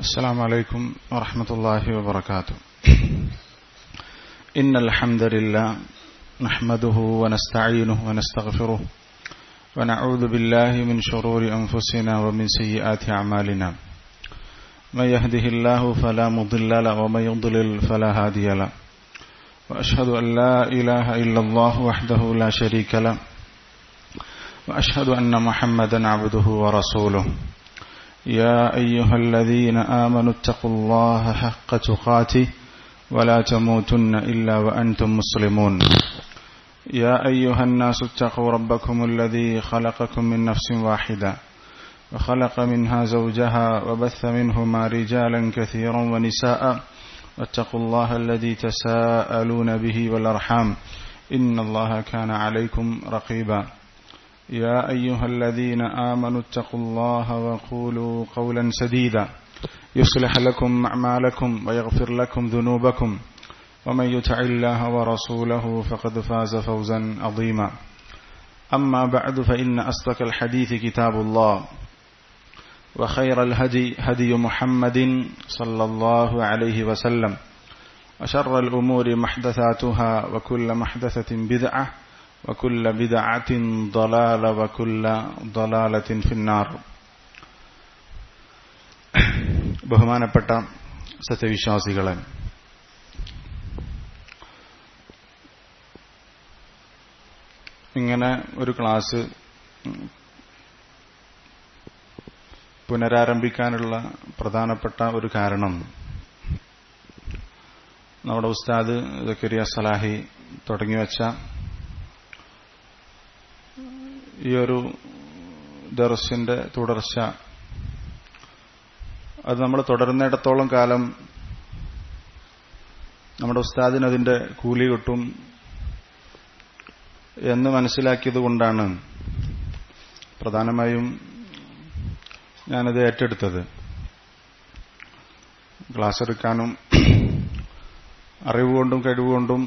السلام عليكم ورحمة الله وبركاته إن الحمد لله نحمده ونستعينه ونستغفره ونعوذ بالله من شرور أنفسنا ومن سيئات أعمالنا من يهده الله فلا مضل له ومن يضلل فلا هادي له وأشهد أن لا إله إلا الله وحده لا شريك له وأشهد أن محمدا عبده ورسوله يا أيها الذين آمنوا اتقوا الله حق تقاته ولا تموتن إلا وأنتم مسلمون يا أيها الناس اتقوا ربكم الذي خلقكم من نفس واحدة وخلق منها زوجها وبث منهما رجالا كثيرا ونساء واتقوا الله الذي تساءلون به والأرحام إن الله كان عليكم رقيبا يا أيها الذين آمنوا اتقوا الله وقولوا قولا سديدا يصلح لكم أعمالكم ويغفر لكم ذنوبكم ومن يطع الله ورسوله فقد فاز فوزا عظيما أما بعد فإن أصدق الحديث كتاب الله وخير الهدي هدي محمد صلى الله عليه وسلم وشر الأمور محدثاتها وكل محدثة بدعة وكل بدعة ضلالة وكل ضلالة في النار ബഹുമാനപ്പെട്ട സത്യവിശ്വാസികളെ ഇങ്ങനെ ഒരു ക്ലാസ് പുനരാരംഭിക്കാനുള്ള പ്രധാനപ്പെട്ട ഒരു കാരണം നമ്മുടെ ഉസ്താദ് ദക്കരിയ സലാഹി തുടങ്ങിവെച്ച ഈ ഒരു ദർസിന്റെ തുടർച്ച അത് നമ്മൾ തുടരുന്നിടത്തോളം കാലം നമ്മുടെ ഉസ്താദിന് അതിന്റെ കൂലി കിട്ടും എന്ന് മനസ്സിലാക്കിയത് കൊണ്ടാണ് പ്രധാനമായും ഞാനത് ഏറ്റെടുത്തത് ക്ലാസ് എടുക്കാനും അറിവുകൊണ്ടും കഴിവുകൊണ്ടും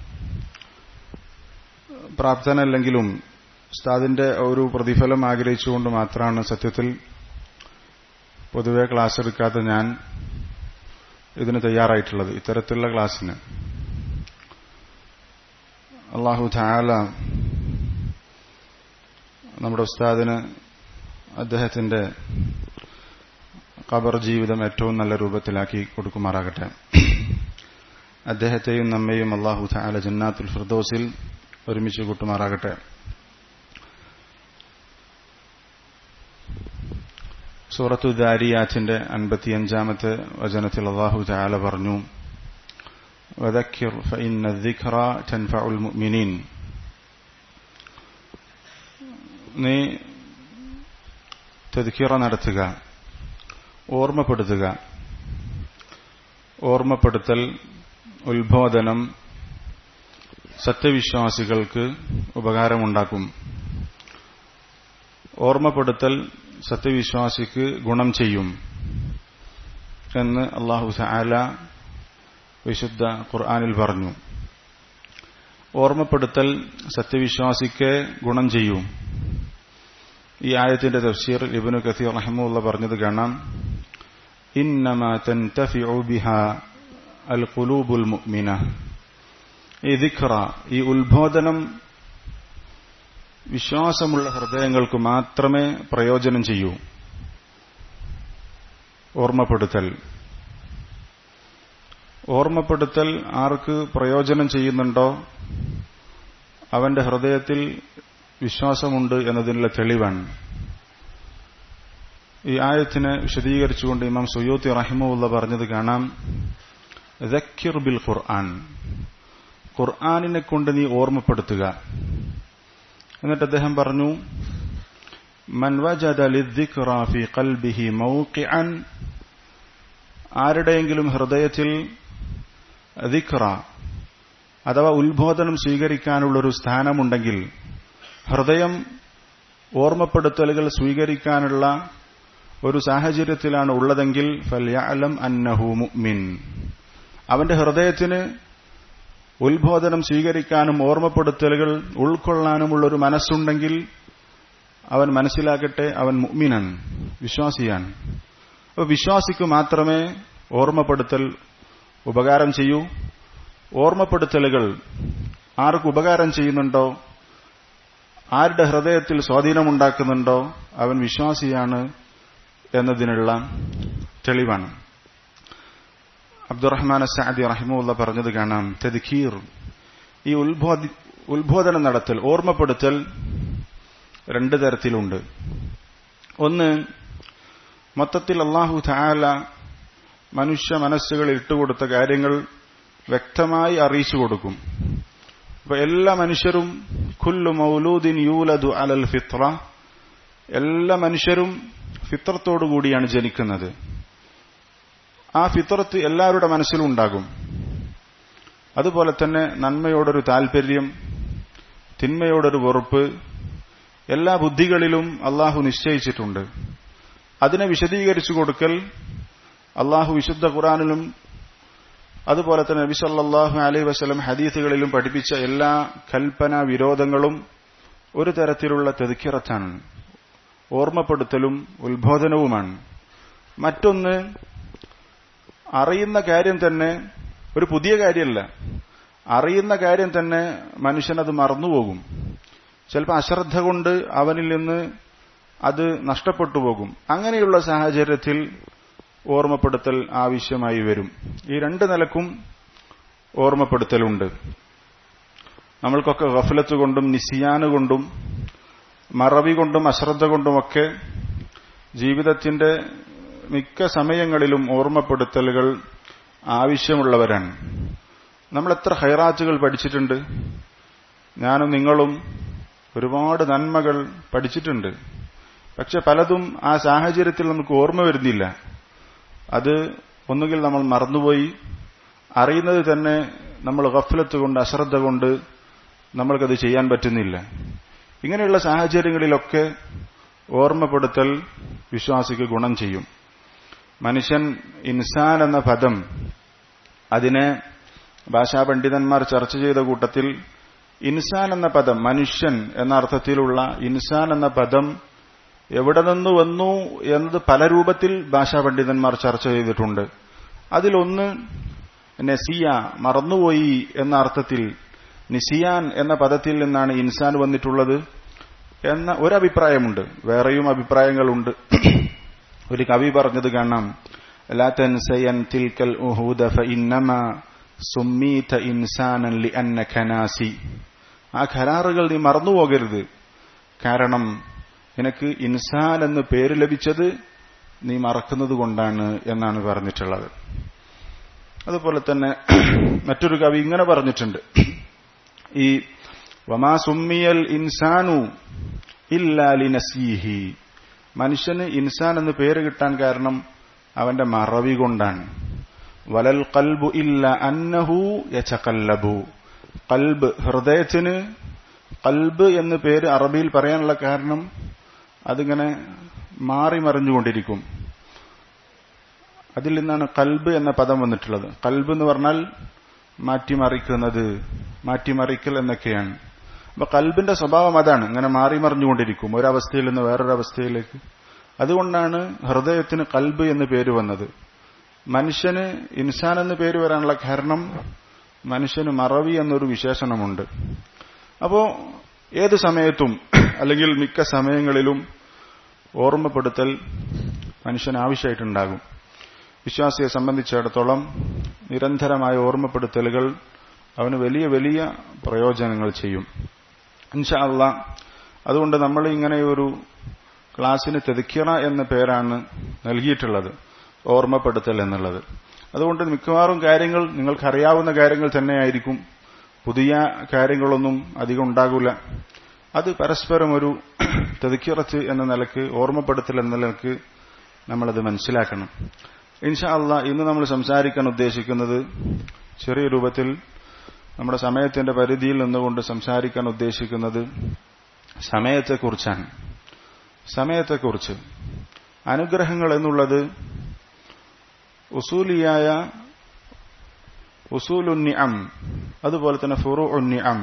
പ്രാപ്തനല്ലെങ്കിലും ഉസ്താദിന്റെ ഒരു പ്രതിഫലം ആഗ്രഹിച്ചുകൊണ്ട് മാത്രമാണ് സത്യത്തിൽ പൊതുവെ ക്ലാസ് എടുക്കാതെ ഞാൻ ഇതിന് തയ്യാറായിട്ടുള്ളത് ഇത്തരത്തിലുള്ള ക്ലാസ്സിന് അള്ളാഹു ധാല നമ്മുടെ ഉസ്താദിന് അദ്ദേഹത്തിന്റെ ഖബർ ജീവിതം ഏറ്റവും നല്ല രൂപത്തിലാക്കി കൊടുക്കുമാറാകട്ടെ അദ്ദേഹത്തെയും നമ്മയും അള്ളാഹു ധാല ജന്നാത്തുൽ ഫിർദോസിൽ ഒരുമിച്ച് കൂട്ടുമാറാകട്ടെ സൂറത്തു ദാരിയാറ്റിന്റെ അൻപത്തിയഞ്ചാമത്തെ വചനത്തിൽ അള്ളാഹു ചാല പറഞ്ഞു വദക്കിർ ഫഇന്ന ദിഖ്റ തൻഫഉൽ മുഅ്മിനീൻ നീ തദ്ക്കിറ നടത്തുക ഓർമ്മപ്പെടുത്തുക ഓർമ്മപ്പെടുത്തൽ ഉത്ബോധനം സത്യവിശ്വാസികൾക്ക് ഉപകാരമുണ്ടാക്കും ഓർമ്മപ്പെടുത്തൽ സത്യവിശ്വാസിക്ക് ഗുണം ചെയ്യും എന്ന് അള്ളാഹു സആല വിശുദ്ധ ഖുർആാനിൽ പറഞ്ഞു ഓർമ്മപ്പെടുത്തൽ സത്യവിശ്വാസിക്ക് ഗുണം ചെയ്യും ഈ ആയത്തിന്റെ തഫ്സീർ ഇബനു കസീർ റഹമുള്ള പറഞ്ഞത് കാണാം ഇന്നമ തൻതഫിഉ ബിഹ അൽ ഖുലൂബുൽ മുഅ്മിന ഈ ദിഖ്റ ഈ ഉത്ബോധനം വിശ്വാസമുള്ള ഹൃദയങ്ങൾക്ക് മാത്രമേ പ്രയോജനം ചെയ്യൂ ഓർമ്മപ്പെടുത്തൽ ഓർമ്മപ്പെടുത്തൽ ആർക്ക് പ്രയോജനം ചെയ്യുന്നുണ്ടോ അവന്റെ ഹൃദയത്തിൽ വിശ്വാസമുണ്ട് എന്നതിനുള്ള തെളിവാണ് ഈ ആയത്തിനെ വിശദീകരിച്ചുകൊണ്ട് ഇമാം സുയൂത്തി റഹിമുള്ള പറഞ്ഞത് കാണാം ദക്കിർ ബിൽ ഖുർആൻ ഖുർആാനിനെ കൊണ്ട് നീ ഓർമ്മപ്പെടുത്തുക എന്നിട്ട് അദ്ദേഹം പറഞ്ഞു മൻ വജദ ലിദ്ദിക്റ ഫി ഖൽബിഹി മൗഖിഅൻ ആരുടെയെങ്കിലും ഹൃദയത്തിൽ ദിക്റ അഥവാ ഉത്ബോധനം സ്വീകരിക്കാനുള്ളൊരു സ്ഥാനമുണ്ടെങ്കിൽ ഹൃദയം ഓർമ്മപ്പെടുത്തലുകൾ സ്വീകരിക്കാനുള്ള ഒരു സാഹചര്യത്തിലാണ് ഉള്ളതെങ്കിൽ ഫല്യഅലം അന്നഹു മുഅ്മിൻ അവന്റെ ഹൃദയത്തിന് ഉത്ബോധനം സ്വീകരിക്കാനും ഓർമ്മപ്പെടുത്തലുകൾ ഉൾക്കൊള്ളാനുമുള്ള ഒരു മനസ്സുണ്ടെങ്കിൽ അവൻ മനസ്സിലാക്കട്ടെ അവൻ മുഅ്മിനാൻ വിശ്വാസിയാണ് അപ്പോൾ വിശ്വാസിക്ക് മാത്രമേ ഓർമ്മപ്പെടുത്തൽ ഉപകാരം ചെയ്യൂ ഓർമ്മപ്പെടുത്തലുകൾ ആർക്ക് ഉപകാരം ചെയ്യുന്നുണ്ടോ ആരുടെ ഹൃദയത്തിൽ സ്വാധീനമുണ്ടാക്കുന്നുണ്ടോ അവൻ വിശ്വാസിയാണ് എന്നതിനുള്ള തെളിവാണ് അബ്ദുറഹ്മാൻ സാദി റഹിമുള്ള പറഞ്ഞത് കാണാം തെദ്ഖീർ ഈ ഉത്ബോധി ഉത്ബോധനം നടത്തൽ ഓർമ്മപ്പെടുത്തൽ രണ്ട് തരത്തിലുണ്ട് ഒന്ന് മൊത്തത്തിൽ അള്ളാഹു താല മനുഷ്യ മനസ്സുകളിൽ ഇട്ടുകൊടുത്ത കാര്യങ്ങൾ വ്യക്തമായി അറിയിച്ചു കൊടുക്കും അപ്പൊ എല്ലാ മനുഷ്യരും കുല്ലു മൗലൂദിൻ യൂലദു അലൽ ഫിത്ര എല്ലാ മനുഷ്യരും ഫിത്രത്തോടു കൂടിയാണ് ജനിക്കുന്നത് ആ ഫിത്രത്ത് എല്ലാവരുടെ മനസ്സിലും ഉണ്ടാകും അതുപോലെ തന്നെ നന്മയോടൊരു താൽപര്യം തിന്മയോടൊരു വെറുപ്പ് എല്ലാ ബുദ്ധികളിലും അള്ളാഹു നിശ്ചയിച്ചിട്ടുണ്ട് അതിനെ വിശദീകരിച്ചു കൊടുക്കൽ അള്ളാഹു വിശുദ്ധ ഖുറാനിലും അതുപോലെ തന്നെ നബി സല്ലാഹു അലൈഹി വസ്ലം ഹദീസുകളിലും പഠിപ്പിച്ച എല്ലാ കൽപ്പന വിരോധങ്ങളും ഒരു തരത്തിലുള്ള തെതുക്കിറത്താണ് ഓർമ്മപ്പെടുത്തലും ഉത്ബോധനവുമാണ് മറ്റൊന്ന് അറിയുന്ന കാര്യം തന്നെ ഒരു പുതിയ കാര്യമല്ല അറിയുന്ന കാര്യം തന്നെ മനുഷ്യനത് മറന്നുപോകും ചിലപ്പോൾ അശ്രദ്ധ കൊണ്ട് അവനിൽ നിന്ന് അത് നഷ്ടപ്പെട്ടു പോകും അങ്ങനെയുള്ള സാഹചര്യത്തിൽ ഓർമ്മപ്പെടുത്തൽ ആവശ്യമായി വരും ഈ രണ്ട് നിലക്കും ഓർമ്മപ്പെടുത്തലുണ്ട് നമ്മൾക്കൊക്കെ ഗഫലത്ത് കൊണ്ടും നിസിയാന് കൊണ്ടും മറവി കൊണ്ടും അശ്രദ്ധ കൊണ്ടുമൊക്കെ ജീവിതത്തിന്റെ മിക്ക സമയങ്ങളിലും ഓർമ്മപ്പെടുത്തലുകൾ ആവശ്യമുള്ളവരാണ് നമ്മൾ എത്ര ഹൈറാറ്റുകൾ പഠിച്ചിട്ടുണ്ട് ഞാനും നിങ്ങളും ഒരുപാട് നന്മകൾ പഠിച്ചിട്ടുണ്ട് പക്ഷെ പലതും ആ സാഹചര്യത്തിൽ നമുക്ക് ഓർമ്മ വരുന്നില്ല അത് ഒന്നുകിൽ നമ്മൾ മറന്നുപോയി അറിയുന്നത് തന്നെ നമ്മൾ ഗഫലത്ത് കൊണ്ട് അശ്രദ്ധ കൊണ്ട് നമ്മൾക്കത് ചെയ്യാൻ പറ്റുന്നില്ല ഇങ്ങനെയുള്ള സാഹചര്യങ്ങളിലൊക്കെ ഓർമ്മപ്പെടുത്തൽ വിശ്വാസിക്ക് ഗുണം ചെയ്യും മനുഷ്യൻ ഇൻസാൻ എന്ന പദം അതിനെ ഭാഷാ പണ്ഡിതന്മാർ ചർച്ച ചെയ്ത കൂട്ടത്തിൽ ഇൻസാൻ എന്ന പദം മനുഷ്യൻ എന്ന അർത്ഥത്തിലുള്ള ഇൻസാൻ എന്ന പദം എവിടെ നിന്ന് വന്നു എന്നത് പല രൂപത്തിൽ ഭാഷാ പണ്ഡിതന്മാർ ചർച്ച ചെയ്തിട്ടുണ്ട് അതിലൊന്ന് നസിയ മറന്നുപോയി എന്ന അർത്ഥത്തിൽ നിസിയാൻ എന്ന പദത്തിൽ നിന്നാണ് ഇൻസാൻ വന്നിട്ടുള്ളത് എന്ന ഒരഭിപ്രായമുണ്ട് വേറെയും അഭിപ്രായങ്ങളുണ്ട് ഒരു കവി പറഞ്ഞത് കാണാം لا تنسين تلك الأهود فإنما سميت إنسانا لأنك ناسي ആ കരാറുകൾ നീ മറന്നുപോകരുത് കാരണം നിനക്ക് ഇൻസാൻ എന്ന് പേര് ലഭിച്ചത് നീ മറക്കുന്നത് കൊണ്ടാണ് എന്നാണ് പറഞ്ഞിട്ടുള്ളത് അതുപോലെ തന്നെ മറ്റൊരു കവി ഇങ്ങനെ പറഞ്ഞിട്ടുണ്ട് ഈ വമാ സുമ്മിയൽ ഇൻസാനു ഇല്ലാലി നസീഹി മനുഷ്യന് ഇൻസാൻ എന്ന് പേര് കിട്ടാൻ കാരണം അവന്റെ മറവി കൊണ്ടാണ് വലൽ കൽബു ഇല്ല അന്നഹു യചകല്ലബു കൽബ് ഹൃദയത്തിന് കൽബ് എന്ന് പേര് അറബിയിൽ പറയാനുള്ള കാരണം അതിങ്ങനെ മാറി മറിഞ്ഞുകൊണ്ടിരിക്കും അതിൽ നിന്നാണ് കൽബ് എന്ന പദം വന്നിട്ടുള്ളത് കൽബ് എന്ന് പറഞ്ഞാൽ മാറ്റിമറിക്കുന്നത് മാറ്റിമറിക്കൽ എന്നൊക്കെയാണ് അപ്പൊ കൽബിന്റെ സ്വഭാവം അതാണ് ഇങ്ങനെ മാറി മറിഞ്ഞുകൊണ്ടിരിക്കും ഒരവസ്ഥയിൽ നിന്ന് വേറൊരവസ്ഥയിലേക്ക് അതുകൊണ്ടാണ് ഹൃദയത്തിന് കൽബ് എന്ന് പേര് വന്നത് മനുഷ്യന് ഇൻസാൻ എന്ന് പേര് വരാനുള്ള കാരണം മനുഷ്യന് മറവി എന്നൊരു വിശേഷണമുണ്ട് അപ്പോ ഏത് സമയത്തും അല്ലെങ്കിൽ മിക്ക സമയങ്ങളിലും ഓർമ്മപ്പെടുത്തൽ മനുഷ്യന് ആവശ്യമായിട്ടുണ്ടാകും വിശ്വാസിയെ സംബന്ധിച്ചിടത്തോളം നിരന്തരമായ ഓർമ്മപ്പെടുത്തലുകൾ അവന് വലിയ വലിയ പ്രയോജനങ്ങൾ ചെയ്യും ഇൻഷാ അല്ല അതുകൊണ്ട് നമ്മൾ ഇങ്ങനെ ഒരു ക്ലാസ്സിന് തെതുക്കിറ എന്ന പേരാണ് നൽകിയിട്ടുള്ളത് ഓർമ്മപ്പെടുത്തൽ എന്നുള്ളത് അതുകൊണ്ട് മിക്കവാറും കാര്യങ്ങൾ നിങ്ങൾക്കറിയാവുന്ന കാര്യങ്ങൾ തന്നെയായിരിക്കും പുതിയ കാര്യങ്ങളൊന്നും അധികം ഉണ്ടാകില്ല അത് പരസ്പരം ഒരു തെതുക്കിറച്ച് എന്ന നിലക്ക് ഓർമ്മപ്പെടുത്തൽ എന്ന നിലക്ക് നമ്മളത് മനസ്സിലാക്കണം ഇൻഷാ അല്ല ഇന്ന് നമ്മൾ സംസാരിക്കാൻ ഉദ്ദേശിക്കുന്നത് ചെറിയ രൂപത്തിൽ നമ്മുടെ സമയത്തിന്റെ പരിധിയിൽ നിന്നുകൊണ്ട് സംസാരിക്കാൻ ഉദ്ദേശിക്കുന്നത് സമയത്തെക്കുറിച്ചാണ് സമയത്തെക്കുറിച്ച് അനുഗ്രഹങ്ങൾ എന്നുള്ളത് ഉസൂലിയായ ഉസൂലുന്നിഅം അതുപോലെ തന്നെ ഫുറു ഉന്നിഅം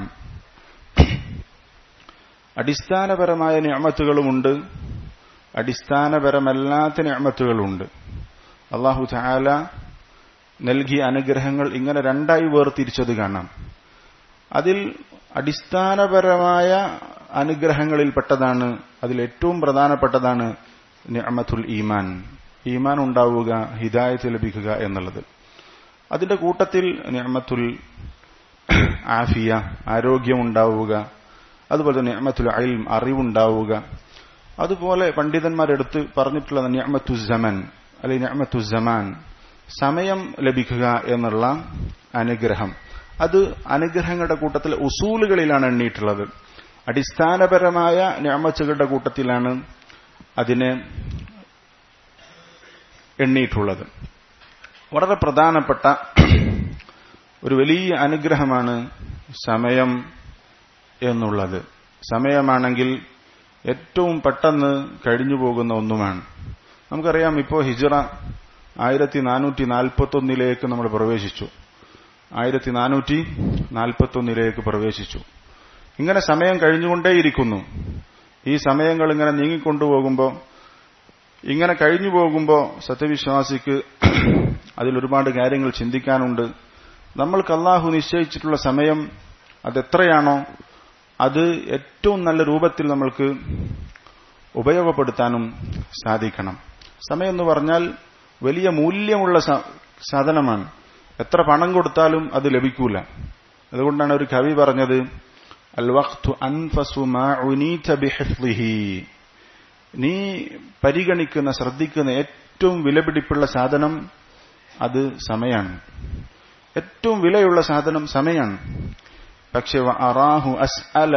അടിസ്ഥാനപരമായ നിയമത്തുകളുമുണ്ട് അടിസ്ഥാനപരമല്ലാത്ത നിയമത്തുകളുണ്ട് അള്ളാഹു ചായാല നൽകിയ അനുഗ്രഹങ്ങൾ ഇങ്ങനെ രണ്ടായി വേർതിരിച്ചത് കാണാം അതിൽ അടിസ്ഥാനപരമായ അനുഗ്രഹങ്ങളിൽപ്പെട്ടതാണ് അതിൽ ഏറ്റവും പ്രധാനപ്പെട്ടതാണ് നിഅമത്തുൽ ഈമാൻ ഈമാൻ ഉണ്ടാവുക ഹിദായത്ത് ലഭിക്കുക എന്നുള്ളത് അതിന്റെ കൂട്ടത്തിൽ നിഅമത്തുൽ ആഫിയ ആരോഗ്യമുണ്ടാവുക അതുപോലെ തന്നെ നിഅമത്തുൽ അയിൽം അറിവുണ്ടാവുക അതുപോലെ പണ്ഡിതന്മാരെടുത്ത് പറഞ്ഞിട്ടുള്ള നിഅമത്തു സമൻ അല്ലെങ്കിൽ നിഅമത്തു സമാൻ സമയം ലഭിക്കുക എന്നുള്ള അനുഗ്രഹം അത് അനുഗ്രഹങ്ങളുടെ കൂട്ടത്തിൽ ഉസൂലുകളിലാണ് എണ്ണിയിട്ടുള്ളത് അടിസ്ഥാനപരമായ ഞാമച്ചുകളുടെ കൂട്ടത്തിലാണ് അതിനെ എണ്ണിയിട്ടുള്ളത് വളരെ പ്രധാനപ്പെട്ട ഒരു വലിയ അനുഗ്രഹമാണ് സമയം എന്നുള്ളത് സമയമാണെങ്കിൽ ഏറ്റവും പെട്ടെന്ന് കഴിഞ്ഞു പോകുന്ന ഒന്നുമാണ് നമുക്കറിയാം ഇപ്പോൾ ഹിജറ ആയിരത്തി നാനൂറ്റി നാൽപ്പത്തൊന്നിലേക്ക് നമ്മൾ പ്രവേശിച്ചു ആയിരത്തി നാനൂറ്റി നാൽപ്പത്തൊന്നിലേക്ക് പ്രവേശിച്ചു ഇങ്ങനെ സമയം കഴിഞ്ഞുകൊണ്ടേയിരിക്കുന്നു ഈ സമയങ്ങൾ ഇങ്ങനെ നീങ്ങിക്കൊണ്ടുപോകുമ്പോൾ ഇങ്ങനെ കഴിഞ്ഞു പോകുമ്പോൾ സത്യവിശ്വാസിക്ക് അതിലൊരുപാട് കാര്യങ്ങൾ ചിന്തിക്കാനുണ്ട് നമ്മൾക്ക് അള്ളാഹു നിശ്ചയിച്ചിട്ടുള്ള സമയം അതെത്രയാണോ അത് ഏറ്റവും നല്ല രൂപത്തിൽ നമ്മൾക്ക് ഉപയോഗപ്പെടുത്താനും സാധിക്കണം സമയം എന്ന് പറഞ്ഞാൽ വലിയ മൂല്യമുള്ള സാധനമാണ് എത്ര പണം കൊടുത്താലും അത് ലഭിക്കൂല അതുകൊണ്ടാണ് ഒരു കവി പറഞ്ഞത് അൽ വഖ്തു അൻഫസു മാ ഉനീത ബിഹിഫ്ളിഹി നീ പരിഗണിക്കുന്ന ശ്രദ്ധിക്കുന്ന ഏറ്റവും വിലപിടിപ്പുള്ള സാധനം അത് സമയാണ് ഏറ്റവും വിലയുള്ള സാധനം സമയാണ് പക്ഷെ അറാഹു അസ് അല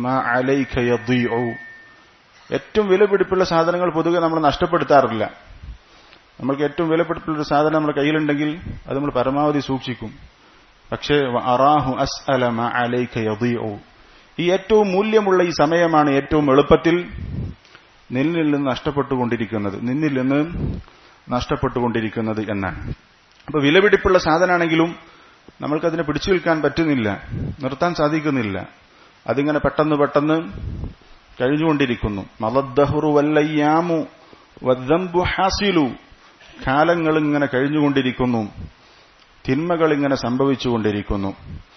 ഏറ്റവും വിലപിടിപ്പുള്ള സാധനങ്ങൾ പൊതുവെ നമ്മൾ നഷ്ടപ്പെടുത്താറില്ല നമ്മൾക്ക് ഏറ്റവും വിലപ്പെടുത്തുള്ള ഒരു സാധനം നമ്മുടെ കയ്യിലുണ്ടെങ്കിൽ അത് നമ്മൾ പരമാവധി സൂക്ഷിക്കും പക്ഷേ അറാഹു അസ് അലമ അലൈക്കോ ഈ ഏറ്റവും മൂല്യമുള്ള ഈ സമയമാണ് ഏറ്റവും എളുപ്പത്തിൽ നിന്നിൽ നിന്ന് നഷ്ടപ്പെട്ടുകൊണ്ടിരിക്കുന്നത് നിന്നിൽ നിന്ന് നഷ്ടപ്പെട്ടുകൊണ്ടിരിക്കുന്നത് എന്നാണ് അപ്പൊ വിലപിടിപ്പുള്ള സാധനമാണെങ്കിലും നമ്മൾക്കതിനെ പിടിച്ചു നിൽക്കാൻ പറ്റുന്നില്ല നിർത്താൻ സാധിക്കുന്നില്ല അതിങ്ങനെ പെട്ടെന്ന് പെട്ടെന്ന് കഴിഞ്ഞുകൊണ്ടിരിക്കുന്നു മലദ്ദഹുറു വല്ലയ്യാമു വദ്ദംബു ഹാസിലു കാലങ്ങൾ ഇങ്ങനെ കഴിഞ്ഞുകൊണ്ടിരിക്കുന്നു തിന്മകൾ ഇങ്ങനെ സംഭവിച്ചുകൊണ്ടിരിക്കുന്നു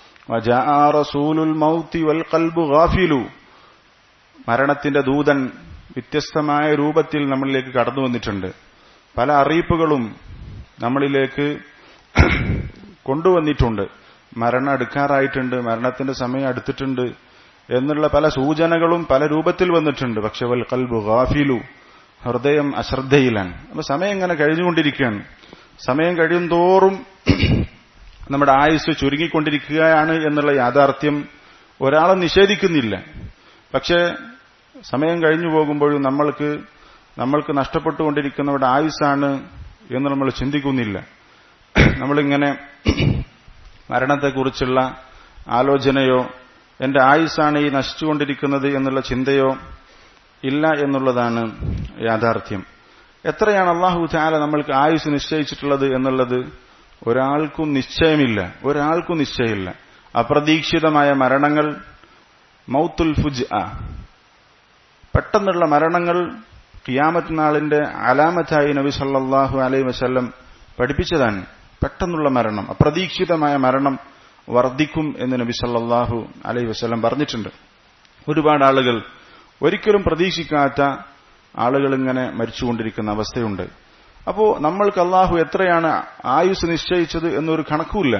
റസൂലുൽ മൗത്തി വൽ കൽബു ഗാഫിലു മരണത്തിന്റെ ദൂതൻ വ്യത്യസ്തമായ രൂപത്തിൽ നമ്മളിലേക്ക് കടന്നു വന്നിട്ടുണ്ട് പല അറിയിപ്പുകളും നമ്മളിലേക്ക് കൊണ്ടുവന്നിട്ടുണ്ട് മരണം അടുക്കാറായിട്ടുണ്ട് മരണത്തിന്റെ സമയം അടുത്തിട്ടുണ്ട് എന്നുള്ള പല സൂചനകളും പല രൂപത്തിൽ വന്നിട്ടുണ്ട് പക്ഷെ വൽ കൽബു ഗാഫിലു ഹൃദയം അശ്രദ്ധയിലാണ് അപ്പൊ സമയം ഇങ്ങനെ കഴിഞ്ഞുകൊണ്ടിരിക്കുകയാണ് സമയം കഴിയും തോറും നമ്മുടെ ആയുസ് ചുരുങ്ങിക്കൊണ്ടിരിക്കുകയാണ് എന്നുള്ള യാഥാർത്ഥ്യം ഒരാളും നിഷേധിക്കുന്നില്ല പക്ഷേ സമയം കഴിഞ്ഞു പോകുമ്പോഴും നമ്മൾക്ക് നമ്മൾക്ക് നഷ്ടപ്പെട്ടുകൊണ്ടിരിക്കുന്നവരുടെ ആയുസ്സാണ് എന്ന് നമ്മൾ ചിന്തിക്കുന്നില്ല നമ്മളിങ്ങനെ മരണത്തെക്കുറിച്ചുള്ള ആലോചനയോ എന്റെ ആയുസ്സാണ് ഈ നശിച്ചുകൊണ്ടിരിക്കുന്നത് എന്നുള്ള ചിന്തയോ ഇല്ല എന്നുള്ളതാണ് യാഥാർത്ഥ്യം എത്രയാണ് അള്ളാഹു ചാല നമ്മൾക്ക് ആയുസ് നിശ്ചയിച്ചിട്ടുള്ളത് എന്നുള്ളത് ഒരാൾക്കും നിശ്ചയമില്ല ഒരാൾക്കും നിശ്ചയമില്ല അപ്രതീക്ഷിതമായ മരണങ്ങൾ മൗത്തുൽ ഫുജ് പെട്ടെന്നുള്ള മരണങ്ങൾ കിയാമത്ത് നാളിന്റെ അലാമത്തായി നബി സല്ലാഹു അലൈ വസ്ല്ലം പഠിപ്പിച്ചതാണ് പെട്ടെന്നുള്ള മരണം അപ്രതീക്ഷിതമായ മരണം വർദ്ധിക്കും എന്ന് നബി സല്ലാഹു അലൈ വസ്ല്ലം പറഞ്ഞിട്ടുണ്ട് ഒരുപാട് ആളുകൾ ഒരിക്കലും പ്രതീക്ഷിക്കാത്ത ആളുകൾ ഇങ്ങനെ മരിച്ചുകൊണ്ടിരിക്കുന്ന അവസ്ഥയുണ്ട് അപ്പോ നമ്മൾക്ക് അള്ളാഹു എത്രയാണ് ആയുസ് നിശ്ചയിച്ചത് എന്നൊരു കണക്കുമില്ല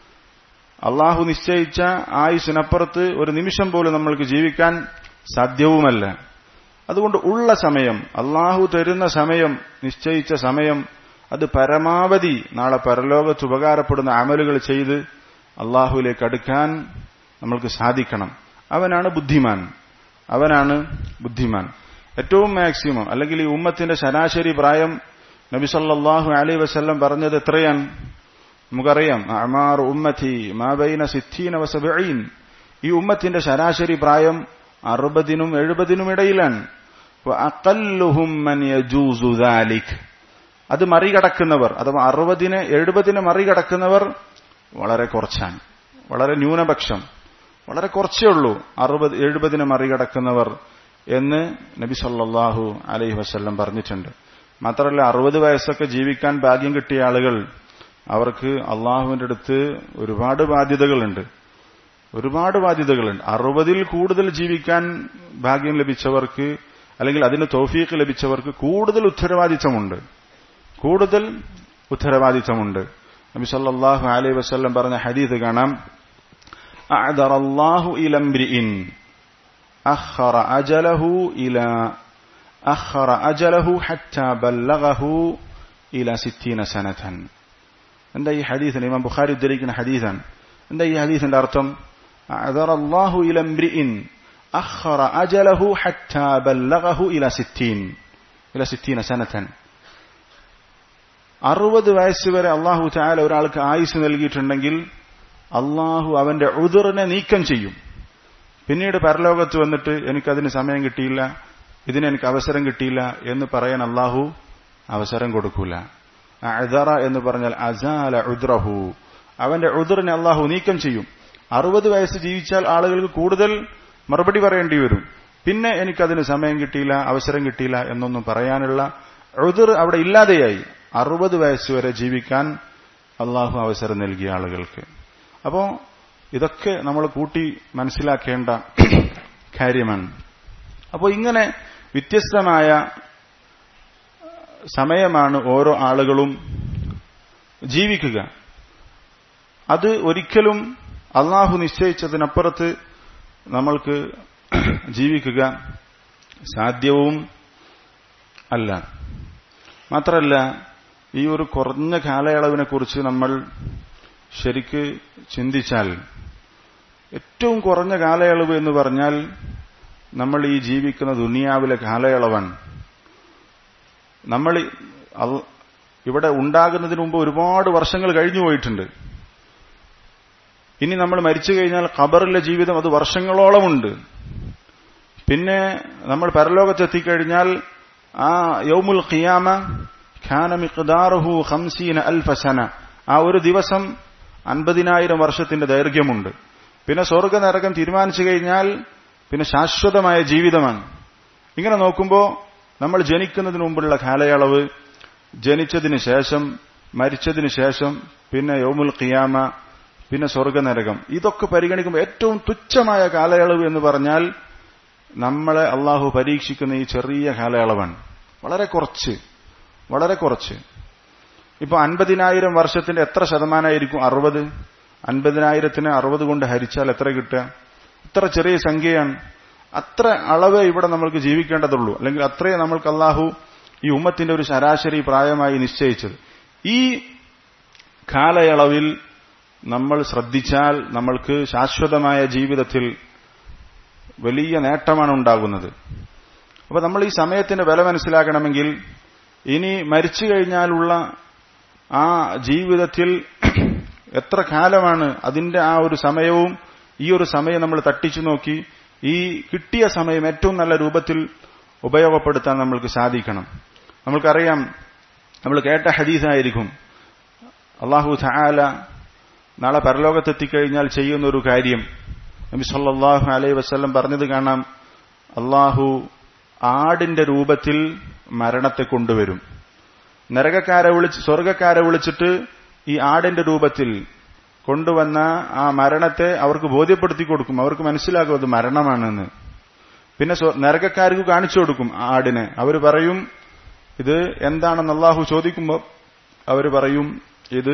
അള്ളാഹു നിശ്ചയിച്ച ആയുസിനപ്പുറത്ത് ഒരു നിമിഷം പോലും നമ്മൾക്ക് ജീവിക്കാൻ സാധ്യവുമല്ല അതുകൊണ്ട് ഉള്ള സമയം അള്ളാഹു തരുന്ന സമയം നിശ്ചയിച്ച സമയം അത് പരമാവധി നാളെ പരലോകത്ത് ഉപകാരപ്പെടുന്ന അമലുകൾ ചെയ്ത് അള്ളാഹുവിലേക്ക് അടുക്കാൻ നമ്മൾക്ക് സാധിക്കണം അവനാണ് ബുദ്ധിമാൻ അവനാണ് ബുദ്ധിമാൻ ഏറ്റവും മാക്സിമം അല്ലെങ്കിൽ ഈ ഉമ്മത്തിന്റെ ശരാശരി പ്രായം നബി സല്ലാഹു അലൈ വസ്ല്ലം പറഞ്ഞത് എത്രയാണ് നമുക്കറിയാം അമാർ ഉമ്മത്തി മാബൈന സിദ്ധീന വസബീൻ ഈ ഉമ്മത്തിന്റെ ശരാശരി പ്രായം അറുപതിനും എഴുപതിനും ഇടയിലാണ് അത് മറികടക്കുന്നവർ അഥവാ അറുപതിന് എഴുപതിന് മറികടക്കുന്നവർ വളരെ കുറച്ചാണ് വളരെ ന്യൂനപക്ഷം വളരെ കുറച്ചേ ഉള്ളൂ അറുപത് എഴുപതിന് മറികടക്കുന്നവർ എന്ന് നബി സല്ലാഹു അലൈഹി വസ്ല്ലം പറഞ്ഞിട്ടുണ്ട് മാത്രമല്ല അറുപത് വയസ്സൊക്കെ ജീവിക്കാൻ ഭാഗ്യം കിട്ടിയ ആളുകൾ അവർക്ക് അള്ളാഹുവിന്റെ അടുത്ത് ഒരുപാട് ബാധ്യതകളുണ്ട് ഒരുപാട് ബാധ്യതകളുണ്ട് അറുപതിൽ കൂടുതൽ ജീവിക്കാൻ ഭാഗ്യം ലഭിച്ചവർക്ക് അല്ലെങ്കിൽ അതിന് തോഫീക്ക് ലഭിച്ചവർക്ക് കൂടുതൽ ഉത്തരവാദിത്തമുണ്ട് കൂടുതൽ ഉത്തരവാദിത്തമുണ്ട് നബി സല്ലല്ലാഹു അലൈഹി വസല്ലം പറഞ്ഞ ഹദീസ് കാണാം أعذر الله إلى امرئ أخر أجله إلى أخر أجله حتى بلغه إلى ستين سنة എന്താ ഈ ഹദീസിന് ഇമാം ബുഖാരി ഉദ്ധരിക്കുന്ന ഹദീസാണ് എന്താ ഈ ഹദീസിന്റെ അർത്ഥം أعذر الله إلى امرئ أخر أجله حتى بلغه إلى ستين إلى ستين سنة അറുപത് വയസ്സ് വരെ അള്ളാഹു ചായാല ഒരാൾക്ക് ആയുസ് നൽകിയിട്ടുണ്ടെങ്കിൽ അള്ളാഹു അവന്റെ ഉതിറിനെ നീക്കം ചെയ്യും പിന്നീട് പരലോകത്ത് വന്നിട്ട് എനിക്കതിന് സമയം കിട്ടിയില്ല ഇതിന് എനിക്ക് അവസരം കിട്ടിയില്ല എന്ന് പറയാൻ അള്ളാഹു അവസരം കൊടുക്കൂല അദറ എന്ന് പറഞ്ഞാൽ അസാല ഉദ്രഹു അവന്റെ ഉതിറിനെ അള്ളാഹു നീക്കം ചെയ്യും അറുപത് വയസ്സ് ജീവിച്ചാൽ ആളുകൾക്ക് കൂടുതൽ മറുപടി പറയേണ്ടി വരും പിന്നെ എനിക്കതിന് സമയം കിട്ടിയില്ല അവസരം കിട്ടിയില്ല എന്നൊന്നും പറയാനുള്ള ഉതിർ അവിടെ ഇല്ലാതെയായി അറുപത് വയസ്സ് വരെ ജീവിക്കാൻ അള്ളാഹു അവസരം നൽകിയ ആളുകൾക്ക് അപ്പോ ഇതൊക്കെ നമ്മൾ കൂട്ടി മനസ്സിലാക്കേണ്ട കാര്യമാണ് അപ്പോൾ ഇങ്ങനെ വ്യത്യസ്തമായ സമയമാണ് ഓരോ ആളുകളും ജീവിക്കുക അത് ഒരിക്കലും അള്ളാഹു നിശ്ചയിച്ചതിനപ്പുറത്ത് നമ്മൾക്ക് ജീവിക്കുക സാധ്യവും അല്ല മാത്രമല്ല ഈ ഒരു കുറഞ്ഞ കാലയളവിനെ കുറിച്ച് നമ്മൾ ശരിക്ക് ചിന്തിച്ചാൽ ഏറ്റവും കുറഞ്ഞ കാലയളവ് എന്ന് പറഞ്ഞാൽ നമ്മൾ ഈ ജീവിക്കുന്ന ദുനിയാവിലെ കാലയളവാണ് നമ്മൾ ഇവിടെ ഉണ്ടാകുന്നതിന് മുമ്പ് ഒരുപാട് വർഷങ്ങൾ കഴിഞ്ഞു പോയിട്ടുണ്ട് ഇനി നമ്മൾ മരിച്ചു കഴിഞ്ഞാൽ ഖബറിലെ ജീവിതം അത് വർഷങ്ങളോളമുണ്ട് പിന്നെ നമ്മൾ പരലോകത്തെത്തിക്കഴിഞ്ഞാൽ ആ യൗമുൽ ഖിയാമ ഖാന മിഖ്ദാറുഹു ഖംസീന അൽഫസന ആ ഒരു ദിവസം അൻപതിനായിരം വർഷത്തിന്റെ ദൈർഘ്യമുണ്ട് പിന്നെ സ്വർഗ നരകം തീരുമാനിച്ചു കഴിഞ്ഞാൽ പിന്നെ ശാശ്വതമായ ജീവിതമാണ് ഇങ്ങനെ നോക്കുമ്പോൾ നമ്മൾ ജനിക്കുന്നതിന് മുമ്പുള്ള കാലയളവ് ജനിച്ചതിന് ശേഷം മരിച്ചതിന് ശേഷം പിന്നെ യോമുൽ ഖിയാമ പിന്നെ സ്വർഗനരകം ഇതൊക്കെ പരിഗണിക്കുമ്പോൾ ഏറ്റവും തുച്ഛമായ കാലയളവ് എന്ന് പറഞ്ഞാൽ നമ്മളെ അള്ളാഹു പരീക്ഷിക്കുന്ന ഈ ചെറിയ കാലയളവാണ് വളരെ കുറച്ച് വളരെ കുറച്ച് ഇപ്പൊ അൻപതിനായിരം വർഷത്തിന്റെ എത്ര ശതമാനമായിരിക്കും അറുപത് അൻപതിനായിരത്തിന് അറുപത് കൊണ്ട് ഹരിച്ചാൽ എത്ര കിട്ടുക ഇത്ര ചെറിയ സംഖ്യയാണ് അത്ര അളവേ ഇവിടെ നമ്മൾക്ക് ജീവിക്കേണ്ടതുള്ളൂ അല്ലെങ്കിൽ അത്രേ നമ്മൾക്ക് അള്ളാഹു ഈ ഉമ്മത്തിന്റെ ഒരു ശരാശരി പ്രായമായി നിശ്ചയിച്ചത് ഈ കാലയളവിൽ നമ്മൾ ശ്രദ്ധിച്ചാൽ നമ്മൾക്ക് ശാശ്വതമായ ജീവിതത്തിൽ വലിയ നേട്ടമാണ് ഉണ്ടാകുന്നത് അപ്പൊ നമ്മൾ ഈ സമയത്തിന്റെ വില മനസ്സിലാക്കണമെങ്കിൽ ഇനി മരിച്ചു കഴിഞ്ഞാലുള്ള ആ ജീവിതത്തിൽ എത്ര കാലമാണ് അതിന്റെ ആ ഒരു സമയവും ഈ ഒരു സമയം നമ്മൾ തട്ടിച്ചു നോക്കി ഈ കിട്ടിയ സമയം ഏറ്റവും നല്ല രൂപത്തിൽ ഉപയോഗപ്പെടുത്താൻ നമ്മൾക്ക് സാധിക്കണം നമ്മൾക്കറിയാം നമ്മൾ കേട്ട ഹദീസായിരിക്കും അള്ളാഹു സഹാല നാളെ പരലോകത്തെത്തിക്കഴിഞ്ഞാൽ ചെയ്യുന്ന ഒരു കാര്യം നബി സല്ലാഹു അലൈ വസ്ല്ലം പറഞ്ഞത് കാണാം അള്ളാഹു ആടിന്റെ രൂപത്തിൽ മരണത്തെ കൊണ്ടുവരും നരകക്കാരെ വിളിച്ച് സ്വർഗക്കാരെ വിളിച്ചിട്ട് ഈ ആടിന്റെ രൂപത്തിൽ കൊണ്ടുവന്ന ആ മരണത്തെ അവർക്ക് ബോധ്യപ്പെടുത്തി കൊടുക്കും അവർക്ക് മനസ്സിലാകും അത് മരണമാണെന്ന് പിന്നെ നരകക്കാർക്ക് കാണിച്ചു കൊടുക്കും ആടിനെ അവർ പറയും ഇത് എന്താണെന്ന് അള്ളാഹു ചോദിക്കുമ്പോൾ അവർ പറയും ഇത്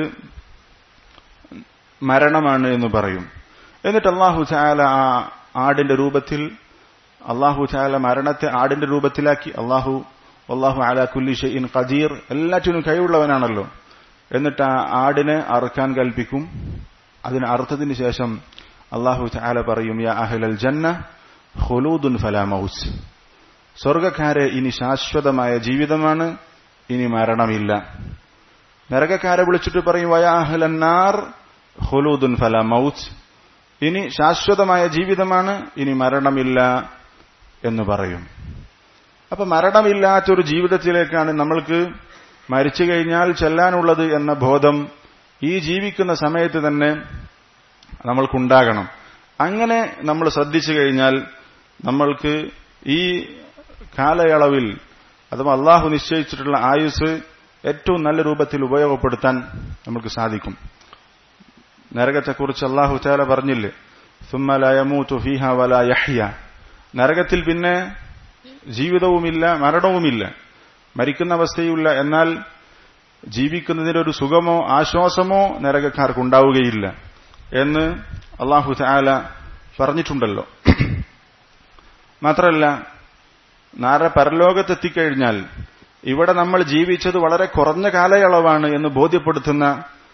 മരണമാണ് എന്ന് പറയും എന്നിട്ട് അള്ളാഹു ചായാല ആ ആടിന്റെ രൂപത്തിൽ അള്ളാഹു ചായാല മരണത്തെ ആടിന്റെ രൂപത്തിലാക്കി അള്ളാഹു അള്ളാഹു അല കുല്ലി ഷെയ്ൻ ഖദീർ എല്ലാറ്റിനും കഴിവുള്ളവനാണല്ലോ എന്നിട്ട് ആ ആടിനെ അറുക്കാൻ കൽപ്പിക്കും അതിന് അറുത്തതിന് ശേഷം അള്ളാഹു ചായാല പറയും യാ അഹ്ലൽ ജന്ന ഹുലൂദുൻ ഫലാമൌസ് സ്വർഗക്കാരെ ഇനി ശാശ്വതമായ ജീവിതമാണ് ഇനി മരണമില്ല നരകക്കാരെ വിളിച്ചിട്ട് പറയും വയാ അഹ്ലന്നാർ ഹുലൂദുൻ ഫലാമൌസ് ഇനി ശാശ്വതമായ ജീവിതമാണ് ഇനി മരണമില്ല എന്ന് പറയും അപ്പൊ മരണമില്ലാത്തൊരു ജീവിതത്തിലേക്കാണ് നമ്മൾക്ക് മരിച്ചു കഴിഞ്ഞാൽ ചെല്ലാനുള്ളത് എന്ന ബോധം ഈ ജീവിക്കുന്ന സമയത്ത് തന്നെ നമ്മൾക്കുണ്ടാകണം അങ്ങനെ നമ്മൾ ശ്രദ്ധിച്ചു കഴിഞ്ഞാൽ നമ്മൾക്ക് ഈ കാലയളവിൽ അഥവാ അള്ളാഹു നിശ്ചയിച്ചിട്ടുള്ള ആയുസ് ഏറ്റവും നല്ല രൂപത്തിൽ ഉപയോഗപ്പെടുത്താൻ നമുക്ക് സാധിക്കും നരകത്തെക്കുറിച്ച് അള്ളാഹു ചാല പറഞ്ഞില്ലേ സുമ്മലയമൂത്തു ഫീഹ വല യഹ്യ നരകത്തിൽ പിന്നെ ജീവിതവുമില്ല മരണവുമില്ല മരിക്കുന്ന അവസ്ഥയുമില്ല എന്നാൽ ജീവിക്കുന്നതിന്റെ ഒരു സുഖമോ ആശ്വാസമോ നരകക്കാർക്കുണ്ടാവുകയില്ല എന്ന് അള്ളാഹു ചാല പറഞ്ഞിട്ടുണ്ടല്ലോ മാത്രമല്ല നാര പരലോകത്തെത്തിക്കഴിഞ്ഞാൽ ഇവിടെ നമ്മൾ ജീവിച്ചത് വളരെ കുറഞ്ഞ കാലയളവാണ് എന്ന് ബോധ്യപ്പെടുത്തുന്ന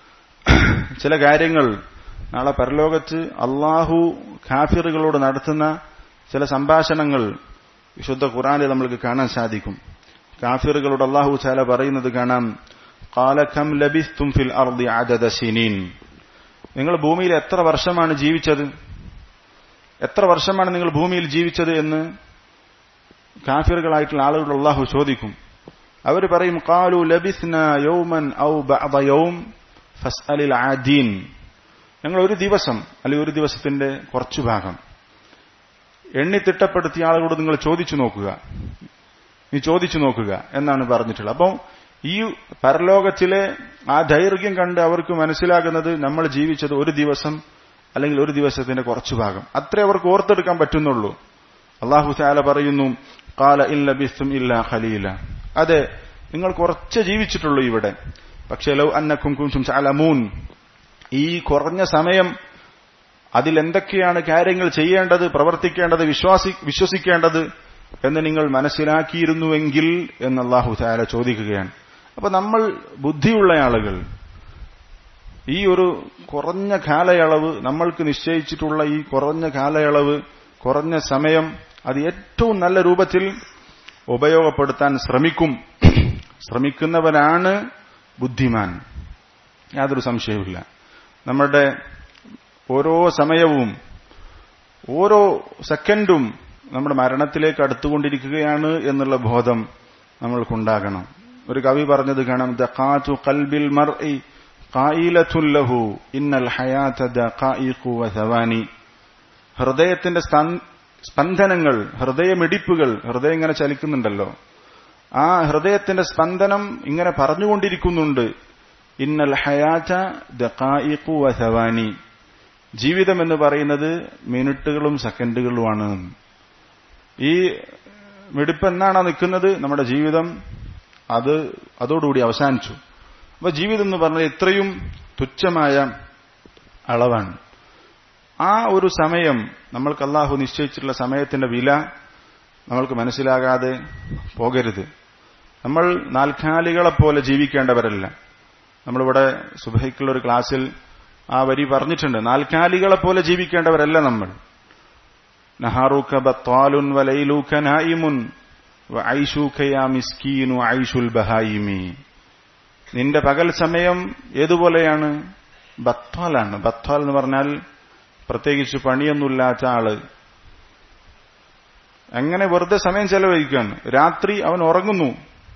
ചില കാര്യങ്ങൾ നാളെ പരലോകത്ത് അള്ളാഹു ഖാഫിറുകളോട് നടത്തുന്ന ചില സംഭാഷണങ്ങൾ വിശുദ്ധ ഖുറാനിൽ നമ്മൾക്ക് കാണാൻ സാധിക്കും കാഫിറുകളോട് അള്ളാഹു ചാല പറയുന്നത് കാണാം കാലഖം ലബിസ്തും ഫിൽ അർദി ആദദ സിനീൻ നിങ്ങൾ ഭൂമിയിൽ എത്ര വർഷമാണ് ജീവിച്ചത് എത്ര വർഷമാണ് നിങ്ങൾ ഭൂമിയിൽ ജീവിച്ചത് എന്ന് കാഫിറുകളായിട്ടുള്ള ആളുകൾ അള്ളാഹു ചോദിക്കും അവർ പറയും കാലു ലബിസ്ന യൗമൻ ഔ ബഅദ യൗം ഫസ്അലിൽ ആദീൻ ഞങ്ങൾ ഒരു ദിവസം അല്ലെങ്കിൽ ഒരു ദിവസത്തിന്റെ കുറച്ചു ഭാഗം എണ്ണി തിട്ടപ്പെടുത്തിയ ആളുകളോട് നിങ്ങൾ ചോദിച്ചു നോക്കുക നീ ചോദിച്ചു നോക്കുക എന്നാണ് പറഞ്ഞിട്ടുള്ളത് അപ്പോൾ ഈ പരലോകത്തിലെ ആ ദൈർഘ്യം കണ്ട് അവർക്ക് മനസ്സിലാകുന്നത് നമ്മൾ ജീവിച്ചത് ഒരു ദിവസം അല്ലെങ്കിൽ ഒരു ദിവസത്തിന്റെ കുറച്ചു ഭാഗം അത്രേ അവർക്ക് ഓർത്തെടുക്കാൻ പറ്റുന്നുള്ളൂ അള്ളാഹു താല പറയുന്നു കാല ഇല്ല ബിസ്തും ഇല്ല ഖലീല അതെ നിങ്ങൾ കുറച്ച് ജീവിച്ചിട്ടുള്ളൂ ഇവിടെ പക്ഷേ ലൗ അന്നക്കും കുഞ്ചും ചാലമൂൻ ഈ കുറഞ്ഞ സമയം അതിൽ എന്തൊക്കെയാണ് കാര്യങ്ങൾ ചെയ്യേണ്ടത് പ്രവർത്തിക്കേണ്ടത് വിശ്വാസി വിശ്വസിക്കേണ്ടത് എന്ന് നിങ്ങൾ മനസ്സിലാക്കിയിരുന്നുവെങ്കിൽ എന്ന് അള്ളാഹു താല ചോദിക്കുകയാണ് അപ്പൊ നമ്മൾ ബുദ്ധിയുള്ള ആളുകൾ ഈ ഒരു കുറഞ്ഞ കാലയളവ് നമ്മൾക്ക് നിശ്ചയിച്ചിട്ടുള്ള ഈ കുറഞ്ഞ കാലയളവ് കുറഞ്ഞ സമയം അത് ഏറ്റവും നല്ല രൂപത്തിൽ ഉപയോഗപ്പെടുത്താൻ ശ്രമിക്കും ശ്രമിക്കുന്നവനാണ് ബുദ്ധിമാൻ യാതൊരു സംശയവുമില്ല നമ്മുടെ ഓരോ സമയവും ഓരോ സെക്കൻഡും നമ്മുടെ മരണത്തിലേക്ക് അടുത്തുകൊണ്ടിരിക്കുകയാണ് എന്നുള്ള ബോധം നമ്മൾക്കുണ്ടാകണം ഒരു കവി പറഞ്ഞത് കാണാം ദഖാതു ഖൽബിൽ മർഇ ഖായിലത്തുൻ ലഹു ഇന്നൽ ഹയാത ദഖായിഖു വസവാനി ഹൃദയത്തിന്റെ സ്പന്ദനങ്ങൾ ഹൃദയമിടിപ്പുകൾ ഹൃദയം ഇങ്ങനെ ചലിക്കുന്നുണ്ടല്ലോ ആ ഹൃദയത്തിന്റെ സ്പന്ദനം ഇങ്ങനെ പറഞ്ഞുകൊണ്ടിരിക്കുന്നുണ്ട് ഇന്നൽ ഹയാത ദഖായിഖു വസവാനി ജീവിതം എന്ന് പറയുന്നത് മിനിറ്റുകളും സെക്കൻഡുകളുമാണ് ഈ മിടിപ്പ് എന്നാണോ നിൽക്കുന്നത് നമ്മുടെ ജീവിതം അത് അതോടുകൂടി അവസാനിച്ചു അപ്പൊ ജീവിതം എന്ന് പറഞ്ഞാൽ ഇത്രയും തുച്ഛമായ അളവാണ് ആ ഒരു സമയം നമ്മൾക്ക് അള്ളാഹു നിശ്ചയിച്ചിട്ടുള്ള സമയത്തിന്റെ വില നമ്മൾക്ക് മനസ്സിലാകാതെ പോകരുത് നമ്മൾ നാൽക്കാലികളെ പോലെ ജീവിക്കേണ്ടവരല്ല നമ്മളിവിടെ സുബൈക്കുള്ള ഒരു ക്ലാസ്സിൽ ആ വരി പറഞ്ഞിട്ടുണ്ട് നാൽക്കാലികളെ പോലെ ജീവിക്കേണ്ടവരല്ല നമ്മൾ നഹാറൂക്ക ബത്വാലുൻ വലൈലൂക്ക നായിമുൻ ഐഷൂഖയാ മിസ്കീനു ഐഷുൽ ബഹായിമി നിന്റെ പകൽ സമയം ഏതുപോലെയാണ് ബത്വാലാണ് ബത്വാൽ എന്ന് പറഞ്ഞാൽ പ്രത്യേകിച്ച് പണിയൊന്നുമില്ലാത്ത ആള് എങ്ങനെ വെറുതെ സമയം ചെലവഴിക്കുകയാണ് രാത്രി അവൻ ഉറങ്ങുന്നു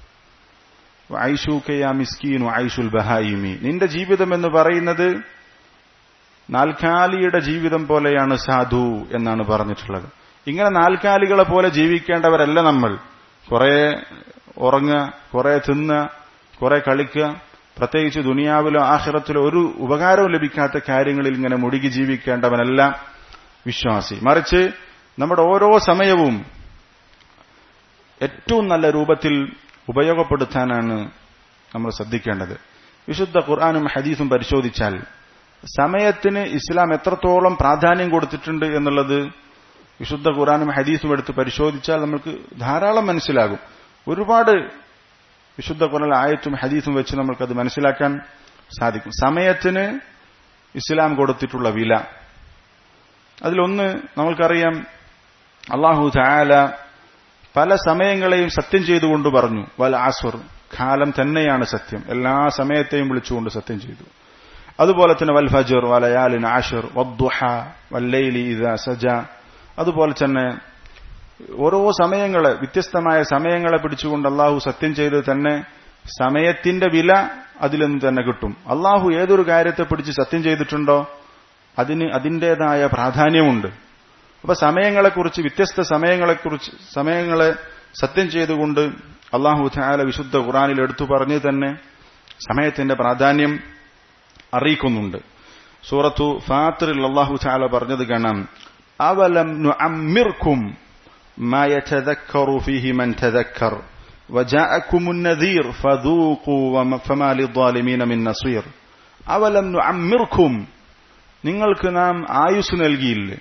ഐഷൂഖയാ മിസ്കീനു ഐഷുൽ ബഹായിമി നിന്റെ ജീവിതം എന്ന് പറയുന്നത് നാൽക്കാലിയുടെ ജീവിതം പോലെയാണ് സാധു എന്നാണ് പറഞ്ഞിട്ടുള്ളത് ഇങ്ങനെ നാൽക്കാലികളെ പോലെ ജീവിക്കേണ്ടവരല്ല നമ്മൾ കുറെ ഉറങ്ങുക കുറെ തിന്നുക കുറെ കളിക്കുക പ്രത്യേകിച്ച് ദുനിയാവിലോ ആഹിറത്തിലോ ഒരു ഉപകാരവും ലഭിക്കാത്ത കാര്യങ്ങളിൽ ഇങ്ങനെ മുഴുകി ജീവിക്കേണ്ടവനല്ല വിശ്വാസി മറിച്ച് നമ്മുടെ ഓരോ സമയവും ഏറ്റവും നല്ല രൂപത്തിൽ ഉപയോഗപ്പെടുത്താനാണ് നമ്മൾ ശ്രദ്ധിക്കേണ്ടത് വിശുദ്ധ ഖുർആാനും ഹദീസും പരിശോധിച്ചാൽ സമയത്തിന് ഇസ്ലാം എത്രത്തോളം പ്രാധാന്യം കൊടുത്തിട്ടുണ്ട് എന്നുള്ളത് വിശുദ്ധ ഖുറാനും ഹദീസും എടുത്ത് പരിശോധിച്ചാൽ നമുക്ക് ധാരാളം മനസ്സിലാകും ഒരുപാട് വിശുദ്ധ ഖുറാൻ ആയത്തും ഹദീസും വെച്ച് നമുക്കത് മനസ്സിലാക്കാൻ സാധിക്കും സമയത്തിന് ഇസ്ലാം കൊടുത്തിട്ടുള്ള വില അതിലൊന്ന് നമ്മൾക്കറിയാം അള്ളാഹു ചായാല പല സമയങ്ങളെയും സത്യം ചെയ്തുകൊണ്ട് പറഞ്ഞു വൽ ആസ്വർ കാലം തന്നെയാണ് സത്യം എല്ലാ സമയത്തെയും വിളിച്ചുകൊണ്ട് സത്യം ചെയ്തു അതുപോലെ തന്നെ വൽ ഫജർ വലയാലിൻ ആഷർ വദ്ദുഹ വല്ലൈലി ഇദ സജ അതുപോലെ തന്നെ ഓരോ സമയങ്ങളെ വ്യത്യസ്തമായ സമയങ്ങളെ പിടിച്ചുകൊണ്ട് അള്ളാഹു സത്യം ചെയ്ത് തന്നെ സമയത്തിന്റെ വില അതിൽ നിന്ന് തന്നെ കിട്ടും അള്ളാഹു ഏതൊരു കാര്യത്തെ പിടിച്ച് സത്യം ചെയ്തിട്ടുണ്ടോ അതിന് അതിൻ്റെതായ പ്രാധാന്യമുണ്ട് അപ്പൊ സമയങ്ങളെക്കുറിച്ച് വ്യത്യസ്ത സമയങ്ങളെക്കുറിച്ച് സമയങ്ങളെ സത്യം ചെയ്തുകൊണ്ട് അള്ളാഹു താല വിശുദ്ധ ഖുറാനിൽ എടുത്തു പറഞ്ഞു തന്നെ സമയത്തിന്റെ പ്രാധാന്യം അറിയിക്കുന്നുണ്ട് സൂറത്തു ഫാത്തിറിൽ അള്ളാഹു താല പറഞ്ഞത് കാണാം അവലം നുഅമ്മിർക്കും ما يتذكر فيه من تذكر وجاءكم النذير فذوقوا فما للظالمين من نصير അവലം നുഅമ്മിർക്കും നിങ്ങൾക്ക് നാം ആയുസ് നൽകിയില്ലേ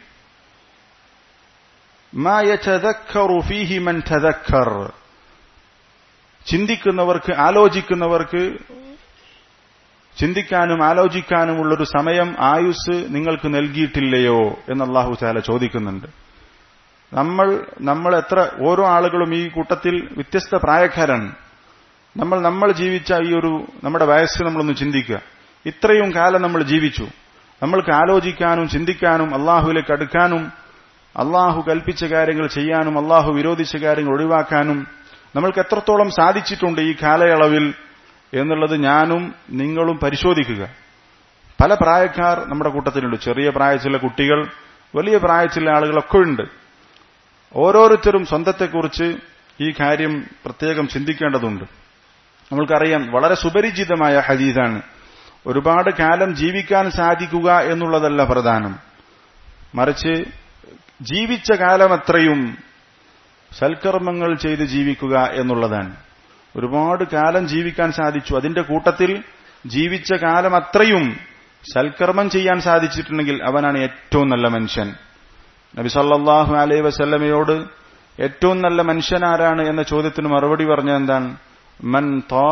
മാ യതദക്കറു ഫീഹി മൻ തദക്കർ ചിന്തിക്കുന്നവർക്ക് ആലോചിക്കുന്നവർക്ക് ചിന്തിക്കാനും ആലോചിക്കാനുമുള്ളൊരു സമയം ആയുസ് നിങ്ങൾക്ക് നൽകിയിട്ടില്ലയോ എന്ന് അള്ളാഹു ചാല ചോദിക്കുന്നുണ്ട് നമ്മൾ നമ്മൾ എത്ര ഓരോ ആളുകളും ഈ കൂട്ടത്തിൽ വ്യത്യസ്ത പ്രായക്കാരാണ് നമ്മൾ നമ്മൾ ജീവിച്ച ഈ ഒരു നമ്മുടെ വയസ്സ് നമ്മളൊന്ന് ചിന്തിക്കുക ഇത്രയും കാലം നമ്മൾ ജീവിച്ചു നമ്മൾക്ക് ആലോചിക്കാനും ചിന്തിക്കാനും അള്ളാഹുവിലേക്ക് അടുക്കാനും അള്ളാഹു കൽപ്പിച്ച കാര്യങ്ങൾ ചെയ്യാനും അള്ളാഹു വിരോധിച്ച കാര്യങ്ങൾ ഒഴിവാക്കാനും നമ്മൾക്ക് എത്രത്തോളം സാധിച്ചിട്ടുണ്ട് ഈ കാലയളവിൽ എന്നുള്ളത് ഞാനും നിങ്ങളും പരിശോധിക്കുക പല പ്രായക്കാർ നമ്മുടെ കൂട്ടത്തിലുണ്ട് ചെറിയ പ്രായത്തിലുള്ള കുട്ടികൾ വലിയ പ്രായത്തിലുള്ള ആളുകളൊക്കെ ഉണ്ട് ഓരോരുത്തരും സ്വന്തത്തെക്കുറിച്ച് ഈ കാര്യം പ്രത്യേകം ചിന്തിക്കേണ്ടതുണ്ട് നമ്മൾക്കറിയാം വളരെ സുപരിചിതമായ ഹദീസാണ് ഒരുപാട് കാലം ജീവിക്കാൻ സാധിക്കുക എന്നുള്ളതല്ല പ്രധാനം മറിച്ച് ജീവിച്ച കാലമത്രയും സൽക്കർമ്മങ്ങൾ ചെയ്ത് ജീവിക്കുക എന്നുള്ളതാണ് ഒരുപാട് കാലം ജീവിക്കാൻ സാധിച്ചു അതിന്റെ കൂട്ടത്തിൽ ജീവിച്ച കാലം അത്രയും സൽക്കർമ്മം ചെയ്യാൻ സാധിച്ചിട്ടുണ്ടെങ്കിൽ അവനാണ് ഏറ്റവും നല്ല മനുഷ്യൻ നബി സല്ലാഹു അലൈ വസല്ലമയോട് ഏറ്റവും നല്ല മനുഷ്യൻ ആരാണ് എന്ന ചോദ്യത്തിന് മറുപടി പറഞ്ഞ എന്താണ് മൻ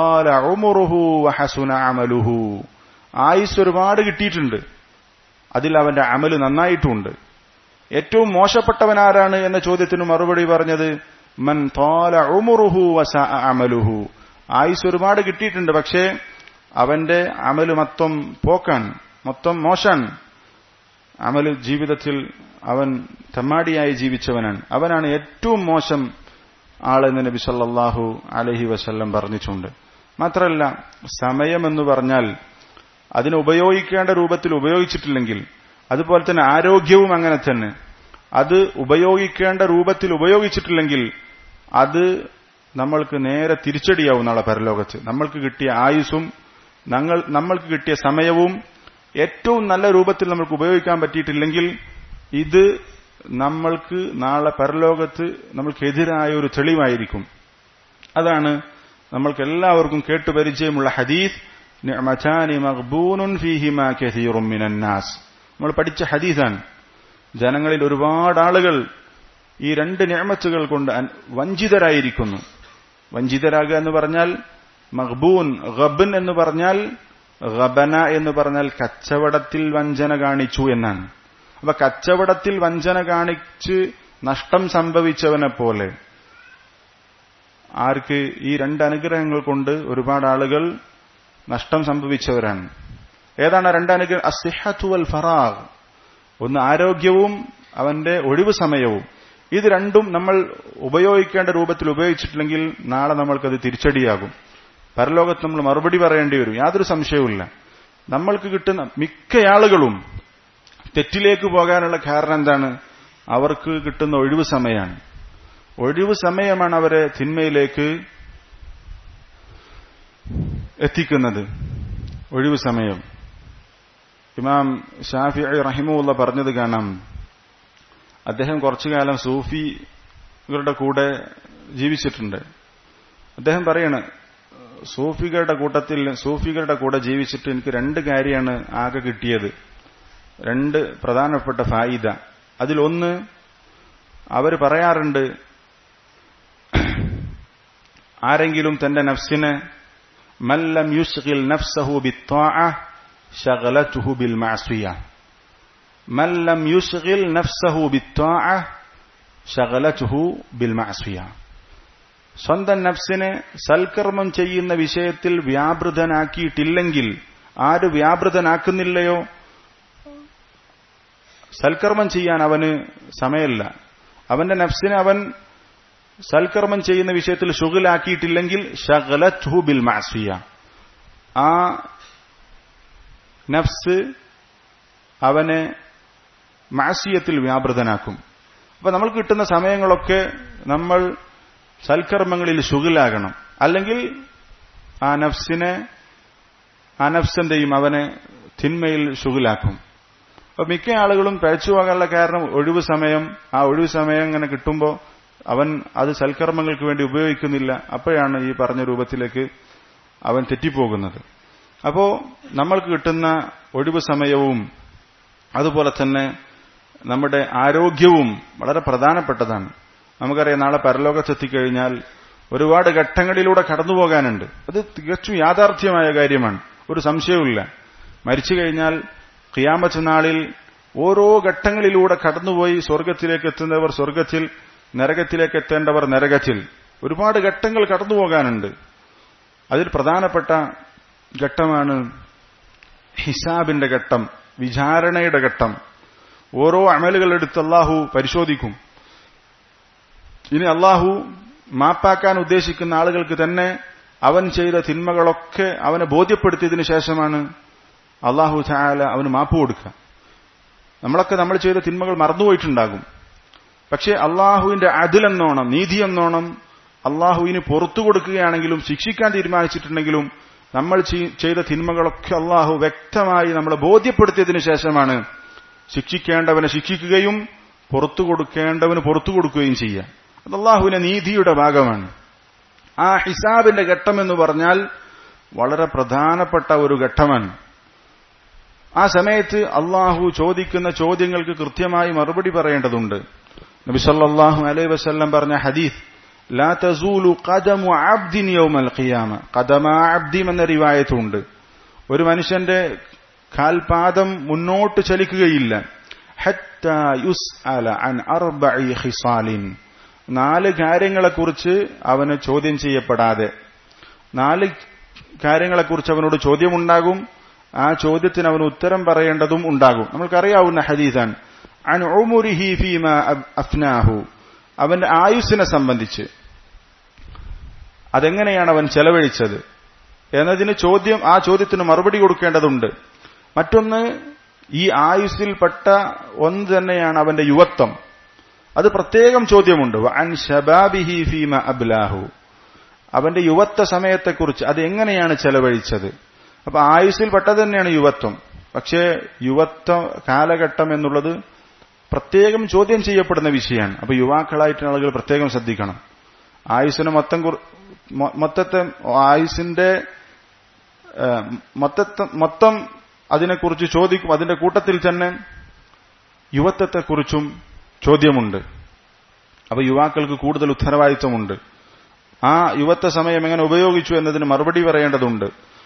ഹസുന അമലുഹു ആയുസ് ഒരുപാട് കിട്ടിയിട്ടുണ്ട് അതിൽ അവന്റെ അമല് നന്നായിട്ടുമുണ്ട് ഏറ്റവും മോശപ്പെട്ടവനാരാണ് എന്ന ചോദ്യത്തിന് മറുപടി പറഞ്ഞത് മൻ തോല ഉമുറുഹു വസ അമലുഹു ആയുസ് ഒരുപാട് കിട്ടിയിട്ടുണ്ട് പക്ഷേ അവന്റെ അമല് മൊത്തം പോക്കാൻ മൊത്തം മോശാൻ അമല് ജീവിതത്തിൽ അവൻ തമ്മാടിയായി ജീവിച്ചവനാണ് അവനാണ് ഏറ്റവും മോശം ആളെന്ന് നബി സല്ലാഹു അലഹി വസ്ല്ലം പറഞ്ഞിട്ടുണ്ട് മാത്രമല്ല സമയമെന്ന് പറഞ്ഞാൽ അതിനെ ഉപയോഗിക്കേണ്ട രൂപത്തിൽ ഉപയോഗിച്ചിട്ടില്ലെങ്കിൽ അതുപോലെ തന്നെ ആരോഗ്യവും അങ്ങനെ തന്നെ അത് ഉപയോഗിക്കേണ്ട രൂപത്തിൽ ഉപയോഗിച്ചിട്ടില്ലെങ്കിൽ അത് നമ്മൾക്ക് നേരെ തിരിച്ചടിയാവും നാളെ പരലോകത്ത് നമ്മൾക്ക് കിട്ടിയ ആയുസ്സും ഞങ്ങൾ നമ്മൾക്ക് കിട്ടിയ സമയവും ഏറ്റവും നല്ല രൂപത്തിൽ നമ്മൾക്ക് ഉപയോഗിക്കാൻ പറ്റിയിട്ടില്ലെങ്കിൽ ഇത് നമ്മൾക്ക് നാളെ പരലോകത്ത് നമ്മൾക്കെതിരായ ഒരു തെളിവായിരിക്കും അതാണ് നമ്മൾക്ക് എല്ലാവർക്കും കേട്ടുപരിചയമുള്ള ഹദീസ് നമ്മൾ പഠിച്ച ഹദീസാണ് ജനങ്ങളിൽ ഒരുപാട് ആളുകൾ ഈ രണ്ട് നിയമത്തുകൾ കൊണ്ട് വഞ്ചിതരായിരിക്കുന്നു വഞ്ചിതരാകുക എന്ന് പറഞ്ഞാൽ മഹ്ബൂൻ ഗബൻ എന്ന് പറഞ്ഞാൽ ഗബന എന്ന് പറഞ്ഞാൽ കച്ചവടത്തിൽ വഞ്ചന കാണിച്ചു എന്നാണ് അപ്പൊ കച്ചവടത്തിൽ വഞ്ചന കാണിച്ച് നഷ്ടം സംഭവിച്ചവനെ പോലെ ആർക്ക് ഈ രണ്ട് അനുഗ്രഹങ്ങൾ കൊണ്ട് ഒരുപാട് ആളുകൾ നഷ്ടം സംഭവിച്ചവരാണ് ഏതാണ് രണ്ട് അനുഗ്രഹം അസിഹത്തുവൽ ഫറാഗ് ഒന്ന് ആരോഗ്യവും അവന്റെ ഒഴിവ് സമയവും ഇത് രണ്ടും നമ്മൾ ഉപയോഗിക്കേണ്ട രൂപത്തിൽ ഉപയോഗിച്ചിട്ടില്ലെങ്കിൽ നാളെ നമ്മൾക്കത് തിരിച്ചടിയാകും പരലോകത്ത് നമ്മൾ മറുപടി പറയേണ്ടി വരും യാതൊരു സംശയവുമില്ല നമ്മൾക്ക് കിട്ടുന്ന മിക്ക ആളുകളും തെറ്റിലേക്ക് പോകാനുള്ള കാരണം എന്താണ് അവർക്ക് കിട്ടുന്ന ഒഴിവ് സമയമാണ് ഒഴിവ് സമയമാണ് അവരെ തിന്മയിലേക്ക് എത്തിക്കുന്നത് ഒഴിവ് സമയം ഇമാം ഷാഫി റഹിമുള്ള പറഞ്ഞത് കാണാം അദ്ദേഹം കുറച്ചു കാലം സൂഫികളുടെ കൂടെ ജീവിച്ചിട്ടുണ്ട് അദ്ദേഹം പറയാണ് സൂഫികളുടെ കൂട്ടത്തിൽ സൂഫികളുടെ കൂടെ ജീവിച്ചിട്ട് എനിക്ക് രണ്ട് കാര്യമാണ് ആകെ കിട്ടിയത് രണ്ട് പ്രധാനപ്പെട്ട ഫായിദ അതിലൊന്ന് അവർ പറയാറുണ്ട് ആരെങ്കിലും തന്റെ നഫ്സിനെ മല്ലം യുസ്ഖിൽ നഫ്സഹു ബിത്വാഅ ശഗലതുഹു ബിൽ മഅസിയ മല്ലം യുസ്ഖിൽ നഫ്സഹു ബിത്വാഅ ശഗലതുഹു ബിൽ മഅസിയ സ്വന്തം നഫ്സിനെ സൽക്കർമ്മം ചെയ്യുന്ന വിഷയത്തിൽ വ്യാപൃതനാക്കിയിട്ടില്ലെങ്കിൽ ആര് വ്യാപൃതനാക്കുന്നില്ലയോ സൽക്കർമ്മം ചെയ്യാൻ അവന് സമയമില്ല അവന്റെ നഫ്സിനെ അവൻ സൽക്കർമ്മം ചെയ്യുന്ന വിഷയത്തിൽ ഷുഗിലാക്കിയിട്ടില്ലെങ്കിൽ ഷഗലത്ഹു ബിൽ മാസിയ ആ നഫ്സ് അവനെ മാസിയത്തിൽ വ്യാപൃതനാക്കും അപ്പൊ നമ്മൾ കിട്ടുന്ന സമയങ്ങളൊക്കെ നമ്മൾ സൽക്കർമ്മങ്ങളിൽ ശുഗിലാകണം അല്ലെങ്കിൽ ആ നഫ്സിനെ ആ നഫ്സ് എന്ത് ചെയ്യും അവനെ തിന്മയിൽ ശുഗിലാക്കും അപ്പൊ മിക്ക ആളുകളും പഴച്ചു പോകാനുള്ള കാരണം ഒഴിവ് സമയം ആ ഒഴിവ് സമയം ഇങ്ങനെ കിട്ടുമ്പോൾ അവൻ അത് സൽക്കർമ്മങ്ങൾക്ക് വേണ്ടി ഉപയോഗിക്കുന്നില്ല അപ്പോഴാണ് ഈ പറഞ്ഞ രൂപത്തിലേക്ക് അവൻ തെറ്റിപ്പോകുന്നത് അപ്പോ നമ്മൾക്ക് കിട്ടുന്ന ഒഴിവ് സമയവും അതുപോലെ തന്നെ നമ്മുടെ ആരോഗ്യവും വളരെ പ്രധാനപ്പെട്ടതാണ് നമുക്കറിയാം നാളെ പരലോകത്തെത്തിക്കഴിഞ്ഞാൽ ഒരുപാട് ഘട്ടങ്ങളിലൂടെ കടന്നു പോകാനുണ്ട് അത് തികച്ചും യാഥാർത്ഥ്യമായ കാര്യമാണ് ഒരു സംശയവുമില്ല മരിച്ചു കഴിഞ്ഞാൽ ഖിയാമത്ത് നാളിൽ ഓരോ ഘട്ടങ്ങളിലൂടെ കടന്നുപോയി സ്വർഗത്തിലേക്ക് എത്തുന്നവർ സ്വർഗത്തിൽ നരകത്തിലേക്ക് എത്തേണ്ടവർ നരകത്തിൽ ഒരുപാട് ഘട്ടങ്ങൾ കടന്നു പോകാനുണ്ട് അതിൽ പ്രധാനപ്പെട്ട ഘട്ടമാണ് ഹിസാബിന്റെ ഘട്ടം വിചാരണയുടെ ഘട്ടം ഓരോ അമലുകൾ എടുത്ത് അള്ളാഹു പരിശോധിക്കും ഇനി അള്ളാഹു മാപ്പാക്കാൻ ഉദ്ദേശിക്കുന്ന ആളുകൾക്ക് തന്നെ അവൻ ചെയ്ത തിന്മകളൊക്കെ അവനെ ബോധ്യപ്പെടുത്തിയതിനു ശേഷമാണ് അള്ളാഹു ചായാല അവന് മാപ്പ് കൊടുക്കുക നമ്മളൊക്കെ നമ്മൾ ചെയ്ത തിന്മകൾ മറന്നുപോയിട്ടുണ്ടാകും പക്ഷേ അള്ളാഹുവിന്റെ അതിലെന്നോണം നീതി എന്നോണം അള്ളാഹുവിന് പുറത്തു കൊടുക്കുകയാണെങ്കിലും ശിക്ഷിക്കാൻ തീരുമാനിച്ചിട്ടുണ്ടെങ്കിലും നമ്മൾ ചെയ്ത തിന്മകളൊക്കെ അള്ളാഹു വ്യക്തമായി നമ്മളെ ബോധ്യപ്പെടുത്തിയതിനു ശേഷമാണ് ശിക്ഷിക്കേണ്ടവനെ ശിക്ഷിക്കുകയും പുറത്തു കൊടുക്കേണ്ടവന് പുറത്തു കൊടുക്കുകയും ചെയ്യുക അത് അള്ളാഹുവിന്റെ നീതിയുടെ ഭാഗമാണ് ആ ഹിസാബിന്റെ ഘട്ടം എന്ന് പറഞ്ഞാൽ വളരെ പ്രധാനപ്പെട്ട ഒരു ഘട്ടമാണ് ആ സമയത്ത് അള്ളാഹു ചോദിക്കുന്ന ചോദ്യങ്ങൾക്ക് കൃത്യമായി മറുപടി പറയേണ്ടതുണ്ട് നബിസല്ലാഹു അലൈ വസ്ല്ലം പറഞ്ഞ ഹദീസ് ലാ തസൂലു ഖദമു അബ്ദിൻ യൗമൽ ഖിയാമ ഖദമ അബ്ദിം എന്ന റിവായത്തുണ്ട് ഒരു മനുഷ്യന്റെ കാൽപാദം മുന്നോട്ട് ചലിക്കുകയില്ല ഹത്ത യുസ്അല അൻ അർബഇ ഖിസാലിൻ നാല് കാര്യങ്ങളെക്കുറിച്ച് അവന് ചോദ്യം ചെയ്യപ്പെടാതെ നാല് കാര്യങ്ങളെക്കുറിച്ച് അവനോട് ചോദ്യമുണ്ടാകും ആ ചോദ്യത്തിന് അവന് ഉത്തരം പറയേണ്ടതും ഉണ്ടാകും നമ്മൾക്കറിയാവുന്ന ഹദീസാൻ അൻ ഉമുരിഹി ഫീമ അഫ്നാഹു അവന്റെ ആയുസ്സിനെ സംബന്ധിച്ച് അതെങ്ങനെയാണ് അവൻ ചെലവഴിച്ചത് എന്നതിന് ചോദ്യം ആ ചോദ്യത്തിന് മറുപടി കൊടുക്കേണ്ടതുണ്ട് മറ്റൊന്ന് ഈ ആയുസ്സിൽപ്പെട്ട ഒന്ന് തന്നെയാണ് അവന്റെ യുവത്വം അത് പ്രത്യേകം ചോദ്യമുണ്ട് അൻ ഷബാബിഹി ഫീമ അബ്ലാഹു അവന്റെ യുവത്വ സമയത്തെക്കുറിച്ച് അത് എങ്ങനെയാണ് ചെലവഴിച്ചത് അപ്പൊ ആയുസ്സിൽപ്പെട്ടത് തന്നെയാണ് യുവത്വം പക്ഷേ യുവത്വ കാലഘട്ടം എന്നുള്ളത് പ്രത്യേകം ചോദ്യം ചെയ്യപ്പെടുന്ന വിഷയമാണ് അപ്പൊ യുവാക്കളായിട്ടുള്ള ആളുകൾ പ്രത്യേകം ശ്രദ്ധിക്കണം ആയുസ്സിന് മൊത്തം മൊത്തത്തെ ആയുസിന്റെ മൊത്തത്തെ മൊത്തം അതിനെക്കുറിച്ച് ചോദിക്കും അതിന്റെ കൂട്ടത്തിൽ തന്നെ യുവത്വത്തെക്കുറിച്ചും ചോദ്യമുണ്ട് അപ്പൊ യുവാക്കൾക്ക് കൂടുതൽ ഉത്തരവാദിത്വമുണ്ട് ആ യുവത്വ സമയം എങ്ങനെ ഉപയോഗിച്ചു എന്നതിന് മറുപടി പറയേണ്ടതുണ്ട്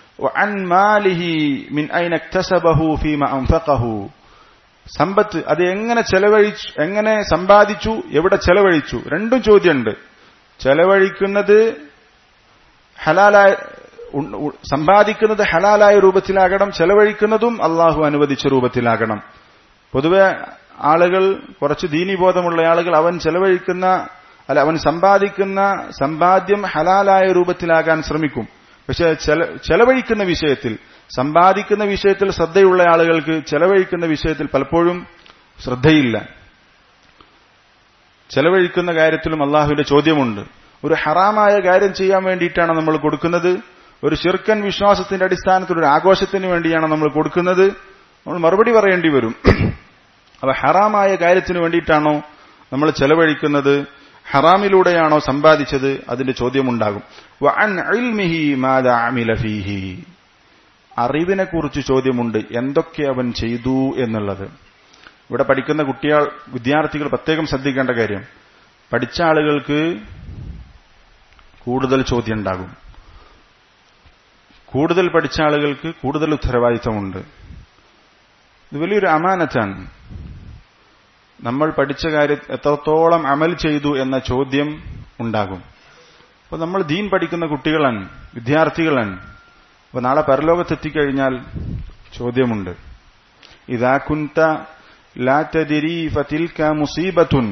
സമ്പത്ത് അത് എങ്ങനെ ചെലവഴിച്ചു എങ്ങനെ സമ്പാദിച്ചു എവിടെ ചെലവഴിച്ചു രണ്ടും ചോദ്യമുണ്ട് ചെലവഴിക്കുന്നത് ഹലാലായ സമ്പാദിക്കുന്നത് ഹലാലായ രൂപത്തിലാകണം ചെലവഴിക്കുന്നതും അള്ളാഹു അനുവദിച്ച രൂപത്തിലാകണം പൊതുവെ ആളുകൾ കുറച്ച് ദീനിബോധമുള്ള ആളുകൾ അവൻ ചെലവഴിക്കുന്ന അല്ല അവൻ സമ്പാദിക്കുന്ന സമ്പാദ്യം ഹലാലായ രൂപത്തിലാകാൻ ശ്രമിക്കും പക്ഷെ ചെലവഴിക്കുന്ന വിഷയത്തിൽ സമ്പാദിക്കുന്ന വിഷയത്തിൽ ശ്രദ്ധയുള്ള ആളുകൾക്ക് ചെലവഴിക്കുന്ന വിഷയത്തിൽ പലപ്പോഴും ശ്രദ്ധയില്ല ചെലവഴിക്കുന്ന കാര്യത്തിലും അള്ളാഹുവിന്റെ ചോദ്യമുണ്ട് ഒരു ഹറാമായ കാര്യം ചെയ്യാൻ വേണ്ടിയിട്ടാണ് നമ്മൾ കൊടുക്കുന്നത് ഒരു ശിർക്കൻ വിശ്വാസത്തിന്റെ അടിസ്ഥാനത്തിൽ ഒരു ആഘോഷത്തിന് വേണ്ടിയാണ് നമ്മൾ കൊടുക്കുന്നത് നമ്മൾ മറുപടി പറയേണ്ടി വരും അപ്പൊ ഹറാമായ കാര്യത്തിന് വേണ്ടിയിട്ടാണോ നമ്മൾ ചെലവഴിക്കുന്നത് ഹറാമിലൂടെയാണോ സമ്പാദിച്ചത് അതിന്റെ ചോദ്യമുണ്ടാകും അറിവിനെ കുറിച്ച് ചോദ്യമുണ്ട് എന്തൊക്കെ അവൻ ചെയ്തു എന്നുള്ളത് ഇവിടെ പഠിക്കുന്ന കുട്ടികൾ വിദ്യാർത്ഥികൾ പ്രത്യേകം ശ്രദ്ധിക്കേണ്ട കാര്യം പഠിച്ച ആളുകൾക്ക് കൂടുതൽ ചോദ്യം ഉണ്ടാകും കൂടുതൽ പഠിച്ച ആളുകൾക്ക് കൂടുതൽ ഉത്തരവാദിത്തമുണ്ട് ഇത് വലിയൊരു അമാനത്താണ് നമ്മൾ പഠിച്ച കാര്യം എത്രത്തോളം അമൽ ചെയ്തു എന്ന ചോദ്യം ഉണ്ടാകും അപ്പൊ നമ്മൾ ദീൻ പഠിക്കുന്ന കുട്ടികളാണ് വിദ്യാർത്ഥികളാണ് അപ്പൊ നാളെ പരലോകത്തെത്തിക്കഴിഞ്ഞാൽ ചോദ്യമുണ്ട് ഇതാ കുന്ത ലാത്തതിരി ഫതിൽക്ക മുസീബത്തുൻ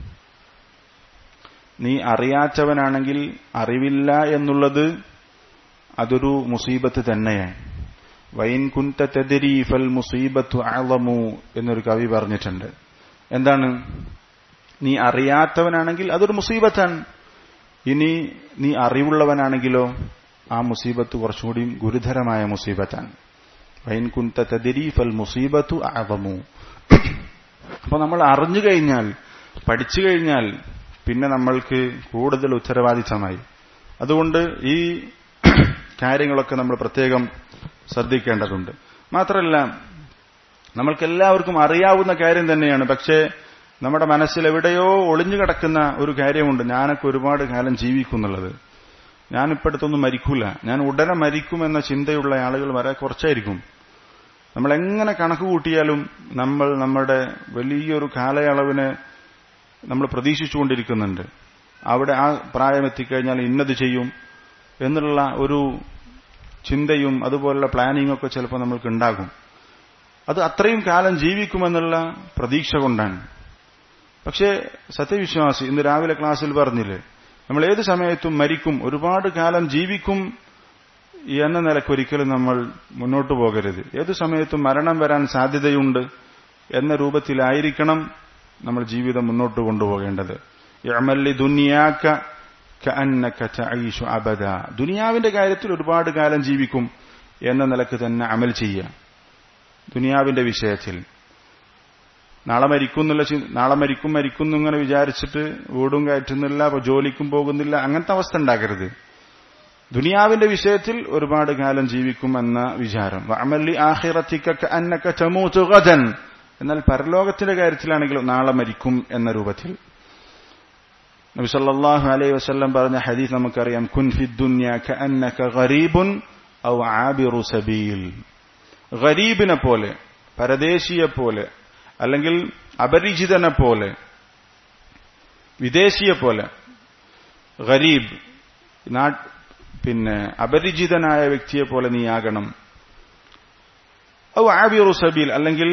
നീ അറിയാത്തവനാണെങ്കിൽ അറിവില്ല എന്നുള്ളത് അതൊരു മുസീബത്ത് തന്നെയാണ് വൈൻ കുന്ത തെതിരി ഫൽ മുസീബത്തു അളമു എന്നൊരു കവി പറഞ്ഞിട്ടുണ്ട് എന്താണ് നീ അറിയാത്തവനാണെങ്കിൽ അതൊരു മുസീബത്താണ് ഇനി നീ അറിവുള്ളവനാണെങ്കിലോ ആ മുസീബത്ത് കുറച്ചുകൂടി ഗുരുതരമായ മുസീബത്താണ് വൈൻ കുന്ത തദിരീഫൽ മുസീബത്തു ആവമു അപ്പൊ നമ്മൾ അറിഞ്ഞു കഴിഞ്ഞാൽ പഠിച്ചു കഴിഞ്ഞാൽ പിന്നെ നമ്മൾക്ക് കൂടുതൽ ഉത്തരവാദിത്തമായി അതുകൊണ്ട് ഈ കാര്യങ്ങളൊക്കെ നമ്മൾ പ്രത്യേകം ശ്രദ്ധിക്കേണ്ടതുണ്ട് മാത്രമല്ല നമ്മൾക്കെല്ലാവർക്കും അറിയാവുന്ന കാര്യം തന്നെയാണ് പക്ഷേ നമ്മുടെ മനസ്സിൽ എവിടെയോ ഒളിഞ്ഞു കിടക്കുന്ന ഒരു കാര്യമുണ്ട് ഞാനൊക്കെ ഒരുപാട് കാലം ജീവിക്കുന്നുള്ളത് ഞാനിപ്പോഴത്തൊന്നും മരിക്കൂല ഞാൻ ഉടനെ മരിക്കുമെന്ന ചിന്തയുള്ള ആളുകൾ വരെ കുറച്ചായിരിക്കും നമ്മൾ എങ്ങനെ കണക്ക് കൂട്ടിയാലും നമ്മൾ നമ്മുടെ വലിയൊരു കാലയളവിനെ നമ്മൾ പ്രതീക്ഷിച്ചുകൊണ്ടിരിക്കുന്നുണ്ട് അവിടെ ആ പ്രായം എത്തിക്കഴിഞ്ഞാൽ ഇന്നത് ചെയ്യും എന്നുള്ള ഒരു ചിന്തയും അതുപോലുള്ള പ്ലാനിങ്ങും ഒക്കെ ചിലപ്പോൾ നമ്മൾക്ക് ഉണ്ടാകും അത് അത്രയും കാലം ജീവിക്കുമെന്നുള്ള പ്രതീക്ഷ കൊണ്ടാണ് പക്ഷേ സത്യവിശ്വാസി ഇന്ന് രാവിലെ ക്ലാസ്സിൽ പറഞ്ഞില്ലേ നമ്മൾ ഏത് സമയത്തും മരിക്കും ഒരുപാട് കാലം ജീവിക്കും എന്ന നിലക്കൊരിക്കലും നമ്മൾ മുന്നോട്ട് പോകരുത് ഏതു സമയത്തും മരണം വരാൻ സാധ്യതയുണ്ട് എന്ന രൂപത്തിലായിരിക്കണം നമ്മൾ ജീവിതം മുന്നോട്ട് കൊണ്ടുപോകേണ്ടത് യമല്ലി ദുനിയാക്ക അബദ ദുനിയാവിന്റെ കാര്യത്തിൽ ഒരുപാട് കാലം ജീവിക്കും എന്ന നിലക്ക് തന്നെ അമൽ ചെയ്യുക ദുനിയാവിന്റെ വിഷയത്തിൽ നാളെ മരിക്കും എന്നുള്ള നാളെ മരിക്കും മരിക്കും എന്നിങ്ങനെ വിചാരിച്ചിട്ട് വീടും കയറ്റുന്നില്ല അപ്പൊ ജോലിക്കും പോകുന്നില്ല അങ്ങനത്തെ അവസ്ഥ ഉണ്ടാകരുത് ദുനിയാവിന്റെ വിഷയത്തിൽ ഒരുപാട് കാലം ജീവിക്കും എന്ന വിചാരം അമല്ലി ആഹിറത്തിക്കൊക്കെ അന്നക്ക ചമൂത്തുകൻ എന്നാൽ പരലോകത്തിന്റെ കാര്യത്തിലാണെങ്കിലും നാളെ മരിക്കും എന്ന രൂപത്തിൽ നബി സല്ലല്ലാഹു അലൈഹി വസല്ലം പറഞ്ഞ ഹദീസ് നമുക്കറിയാം കുൻ ഫി ദുനിയ കഅന്നക ഗരീബുൻ ഔ ആബിറു സബീൽ ഗരീബിനെ പോലെ പരദേശിയെ പോലെ അല്ലെങ്കിൽ അപരിചിതനെ പോലെ വിദേശിയെ പോലെ ഗരീബ് പിന്നെ അപരിചിതനായ വ്യക്തിയെ പോലെ നീ ആകണം ഔ ആബിറു സബീൽ അല്ലെങ്കിൽ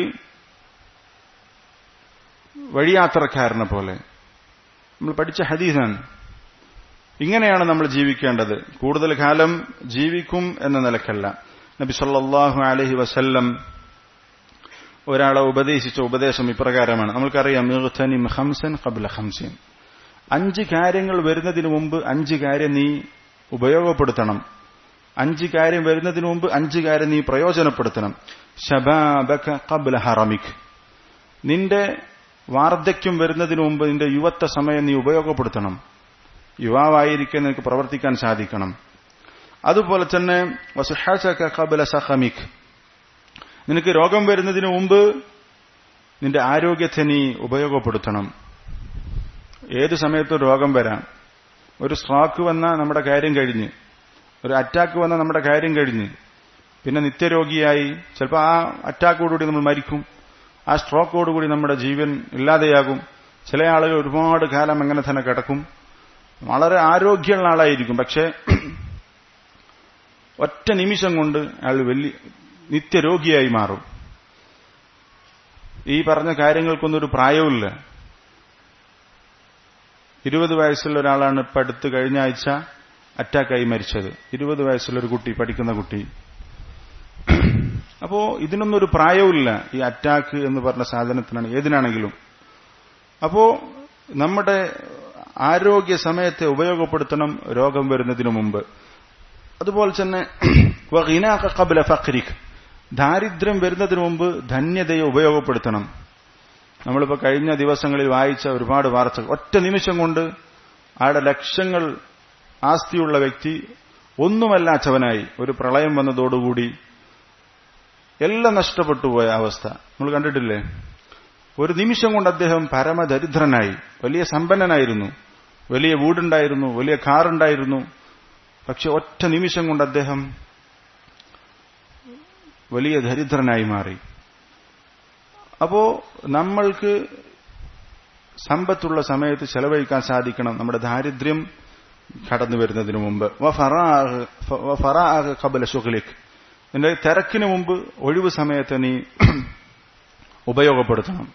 വഴിയാത്രക്കാരനെ പോലെ നമ്മൾ പഠിച്ച ഹദീസാണ് ഇങ്ങനെയാണ് നമ്മൾ ജീവിക്കേണ്ടത് കൂടുതൽ കാലം ജീവിക്കും എന്ന നിലക്കല്ല നബി സല്ലല്ലാഹു അലൈഹി വസല്ലം ഒരാളെ ഉപദേശിച്ച ഉപദേശം ഇപ്രകാരമാണ് നമ്മൾക്കറിയാം മിഗ്തനിം ഹംസൻ ഖബ്ല ഹംസിൻ അഞ്ച് കാര്യങ്ങൾ വരുന്നതിന് മുമ്പ് അഞ്ച് കാര്യം നീ ഉപയോഗപ്പെടുത്തണം അഞ്ച് കാര്യം വരുന്നതിന് മുമ്പ് അഞ്ച് കാര്യം നീ പ്രയോജനപ്പെടുത്തണം ഷബാബക ഖബ്ല ഹറമിക് നിന്റെ വാർദ്ധക്യം വരുന്നതിന് മുമ്പ് നിന്റെ യുവത്വ സമയം നീ ഉപയോഗപ്പെടുത്തണം യുവാവായിരിക്കാൻ നിനക്ക് പ്രവർത്തിക്കാൻ സാധിക്കണം അതുപോലെ തന്നെ ഖബല സഹമിക് നിനക്ക് രോഗം വരുന്നതിന് മുമ്പ് നിന്റെ ആരോഗ്യത്തെ നീ ഉപയോഗപ്പെടുത്തണം ഏത് സമയത്തും രോഗം വരാം ഒരു സ്ട്രോക്ക് വന്ന നമ്മുടെ കാര്യം കഴിഞ്ഞ് ഒരു അറ്റാക്ക് വന്ന നമ്മുടെ കാര്യം കഴിഞ്ഞ് പിന്നെ നിത്യരോഗിയായി ചിലപ്പോൾ ആ അറ്റാക്കോടുകൂടി നമ്മൾ മരിക്കും ആ സ്ട്രോക്കോടുകൂടി നമ്മുടെ ജീവൻ ഇല്ലാതെയാകും ചില ആളുകൾ ഒരുപാട് കാലം അങ്ങനെ തന്നെ കിടക്കും വളരെ ആരോഗ്യമുള്ള ആളായിരിക്കും പക്ഷേ ഒറ്റ നിമിഷം കൊണ്ട് അയാൾ വലിയ നിത്യരോഗിയായി മാറും ഈ പറഞ്ഞ കാര്യങ്ങൾക്കൊന്നും ഒരു പ്രായവുമില്ല ഇരുപത് വയസ്സുള്ള ഒരാളാണ് ഇപ്പൊ അടുത്ത് കഴിഞ്ഞ ആഴ്ച അറ്റാക്കായി മരിച്ചത് ഇരുപത് വയസ്സുള്ള ഒരു കുട്ടി പഠിക്കുന്ന കുട്ടി അപ്പോ ഇതിനൊന്നും ഒരു പ്രായവുമില്ല ഈ അറ്റാക്ക് എന്ന് പറഞ്ഞ സാധനത്തിനാണ് ഏതിനാണെങ്കിലും അപ്പോ നമ്മുടെ ആരോഗ്യ സമയത്തെ ഉപയോഗപ്പെടുത്തണം രോഗം വരുന്നതിനു മുമ്പ് അതുപോലെ തന്നെ കബല ഫഖ്രിഖ് ദാരിദ്ര്യം വരുന്നതിന് മുമ്പ് ധന്യതയെ ഉപയോഗപ്പെടുത്തണം നമ്മളിപ്പോൾ കഴിഞ്ഞ ദിവസങ്ങളിൽ വായിച്ച ഒരുപാട് വാർത്തകൾ ഒറ്റ നിമിഷം കൊണ്ട് ആടെ ലക്ഷങ്ങൾ ആസ്തിയുള്ള വ്യക്തി ഒന്നുമല്ലാച്ചവനായി ഒരു പ്രളയം വന്നതോടുകൂടി എല്ലാം നഷ്ടപ്പെട്ടു പോയ അവസ്ഥ നമ്മൾ കണ്ടിട്ടില്ലേ ഒരു നിമിഷം കൊണ്ട് അദ്ദേഹം പരമദരിദ്രനായി വലിയ സമ്പന്നനായിരുന്നു വലിയ വീടുണ്ടായിരുന്നു വലിയ കാറുണ്ടായിരുന്നു പക്ഷെ ഒറ്റ നിമിഷം കൊണ്ട് അദ്ദേഹം വലിയ ദരിദ്രനായി മാറി അപ്പോ നമ്മൾക്ക് സമ്പത്തുള്ള സമയത്ത് ചെലവഴിക്കാൻ സാധിക്കണം നമ്മുടെ ദാരിദ്ര്യം കടന്നു വരുന്നതിന് മുമ്പ് കബല സുഖലിഖ് നിന്റെ തിരക്കിന് മുമ്പ് ഒഴിവ് സമയത്ത് നീ ഉപയോഗപ്പെടുത്തണം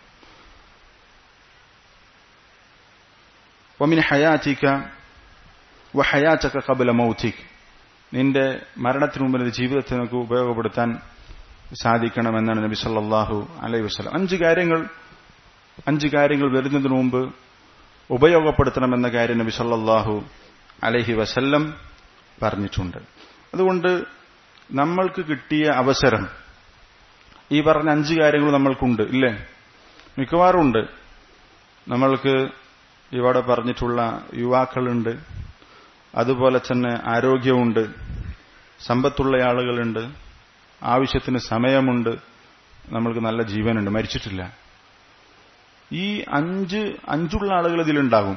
വമിൻ ഹയാറ്റിക്ക വഹയാച്ചക്ക കബല മൗത്തിക് നിന്റെ മരണത്തിന് മുമ്പ് നിന്റെ ജീവിതത്തെ നമുക്ക് ഉപയോഗപ്പെടുത്താൻ സാധിക്കണമെന്നാണ് നബി സല്ലാഹു അലൈഹി വസ്ലം അഞ്ച് കാര്യങ്ങൾ അഞ്ച് കാര്യങ്ങൾ വരുന്നതിന് മുമ്പ് ഉപയോഗപ്പെടുത്തണമെന്ന കാര്യം നബി സല്ലാഹു അലഹി വസല്ലം പറഞ്ഞിട്ടുണ്ട് അതുകൊണ്ട് നമ്മൾക്ക് കിട്ടിയ അവസരം ഈ പറഞ്ഞ അഞ്ച് കാര്യങ്ങൾ നമ്മൾക്കുണ്ട് ഇല്ലേ മിക്കവാറും ഉണ്ട് നമ്മൾക്ക് ഇവിടെ പറഞ്ഞിട്ടുള്ള യുവാക്കളുണ്ട് അതുപോലെ തന്നെ ആരോഗ്യമുണ്ട് സമ്പത്തുള്ള ആളുകളുണ്ട് ആവശ്യത്തിന് സമയമുണ്ട് നമ്മൾക്ക് നല്ല ജീവനുണ്ട് മരിച്ചിട്ടില്ല ഈ അഞ്ച് അഞ്ചുള്ള ആളുകൾ ഇതിലുണ്ടാകും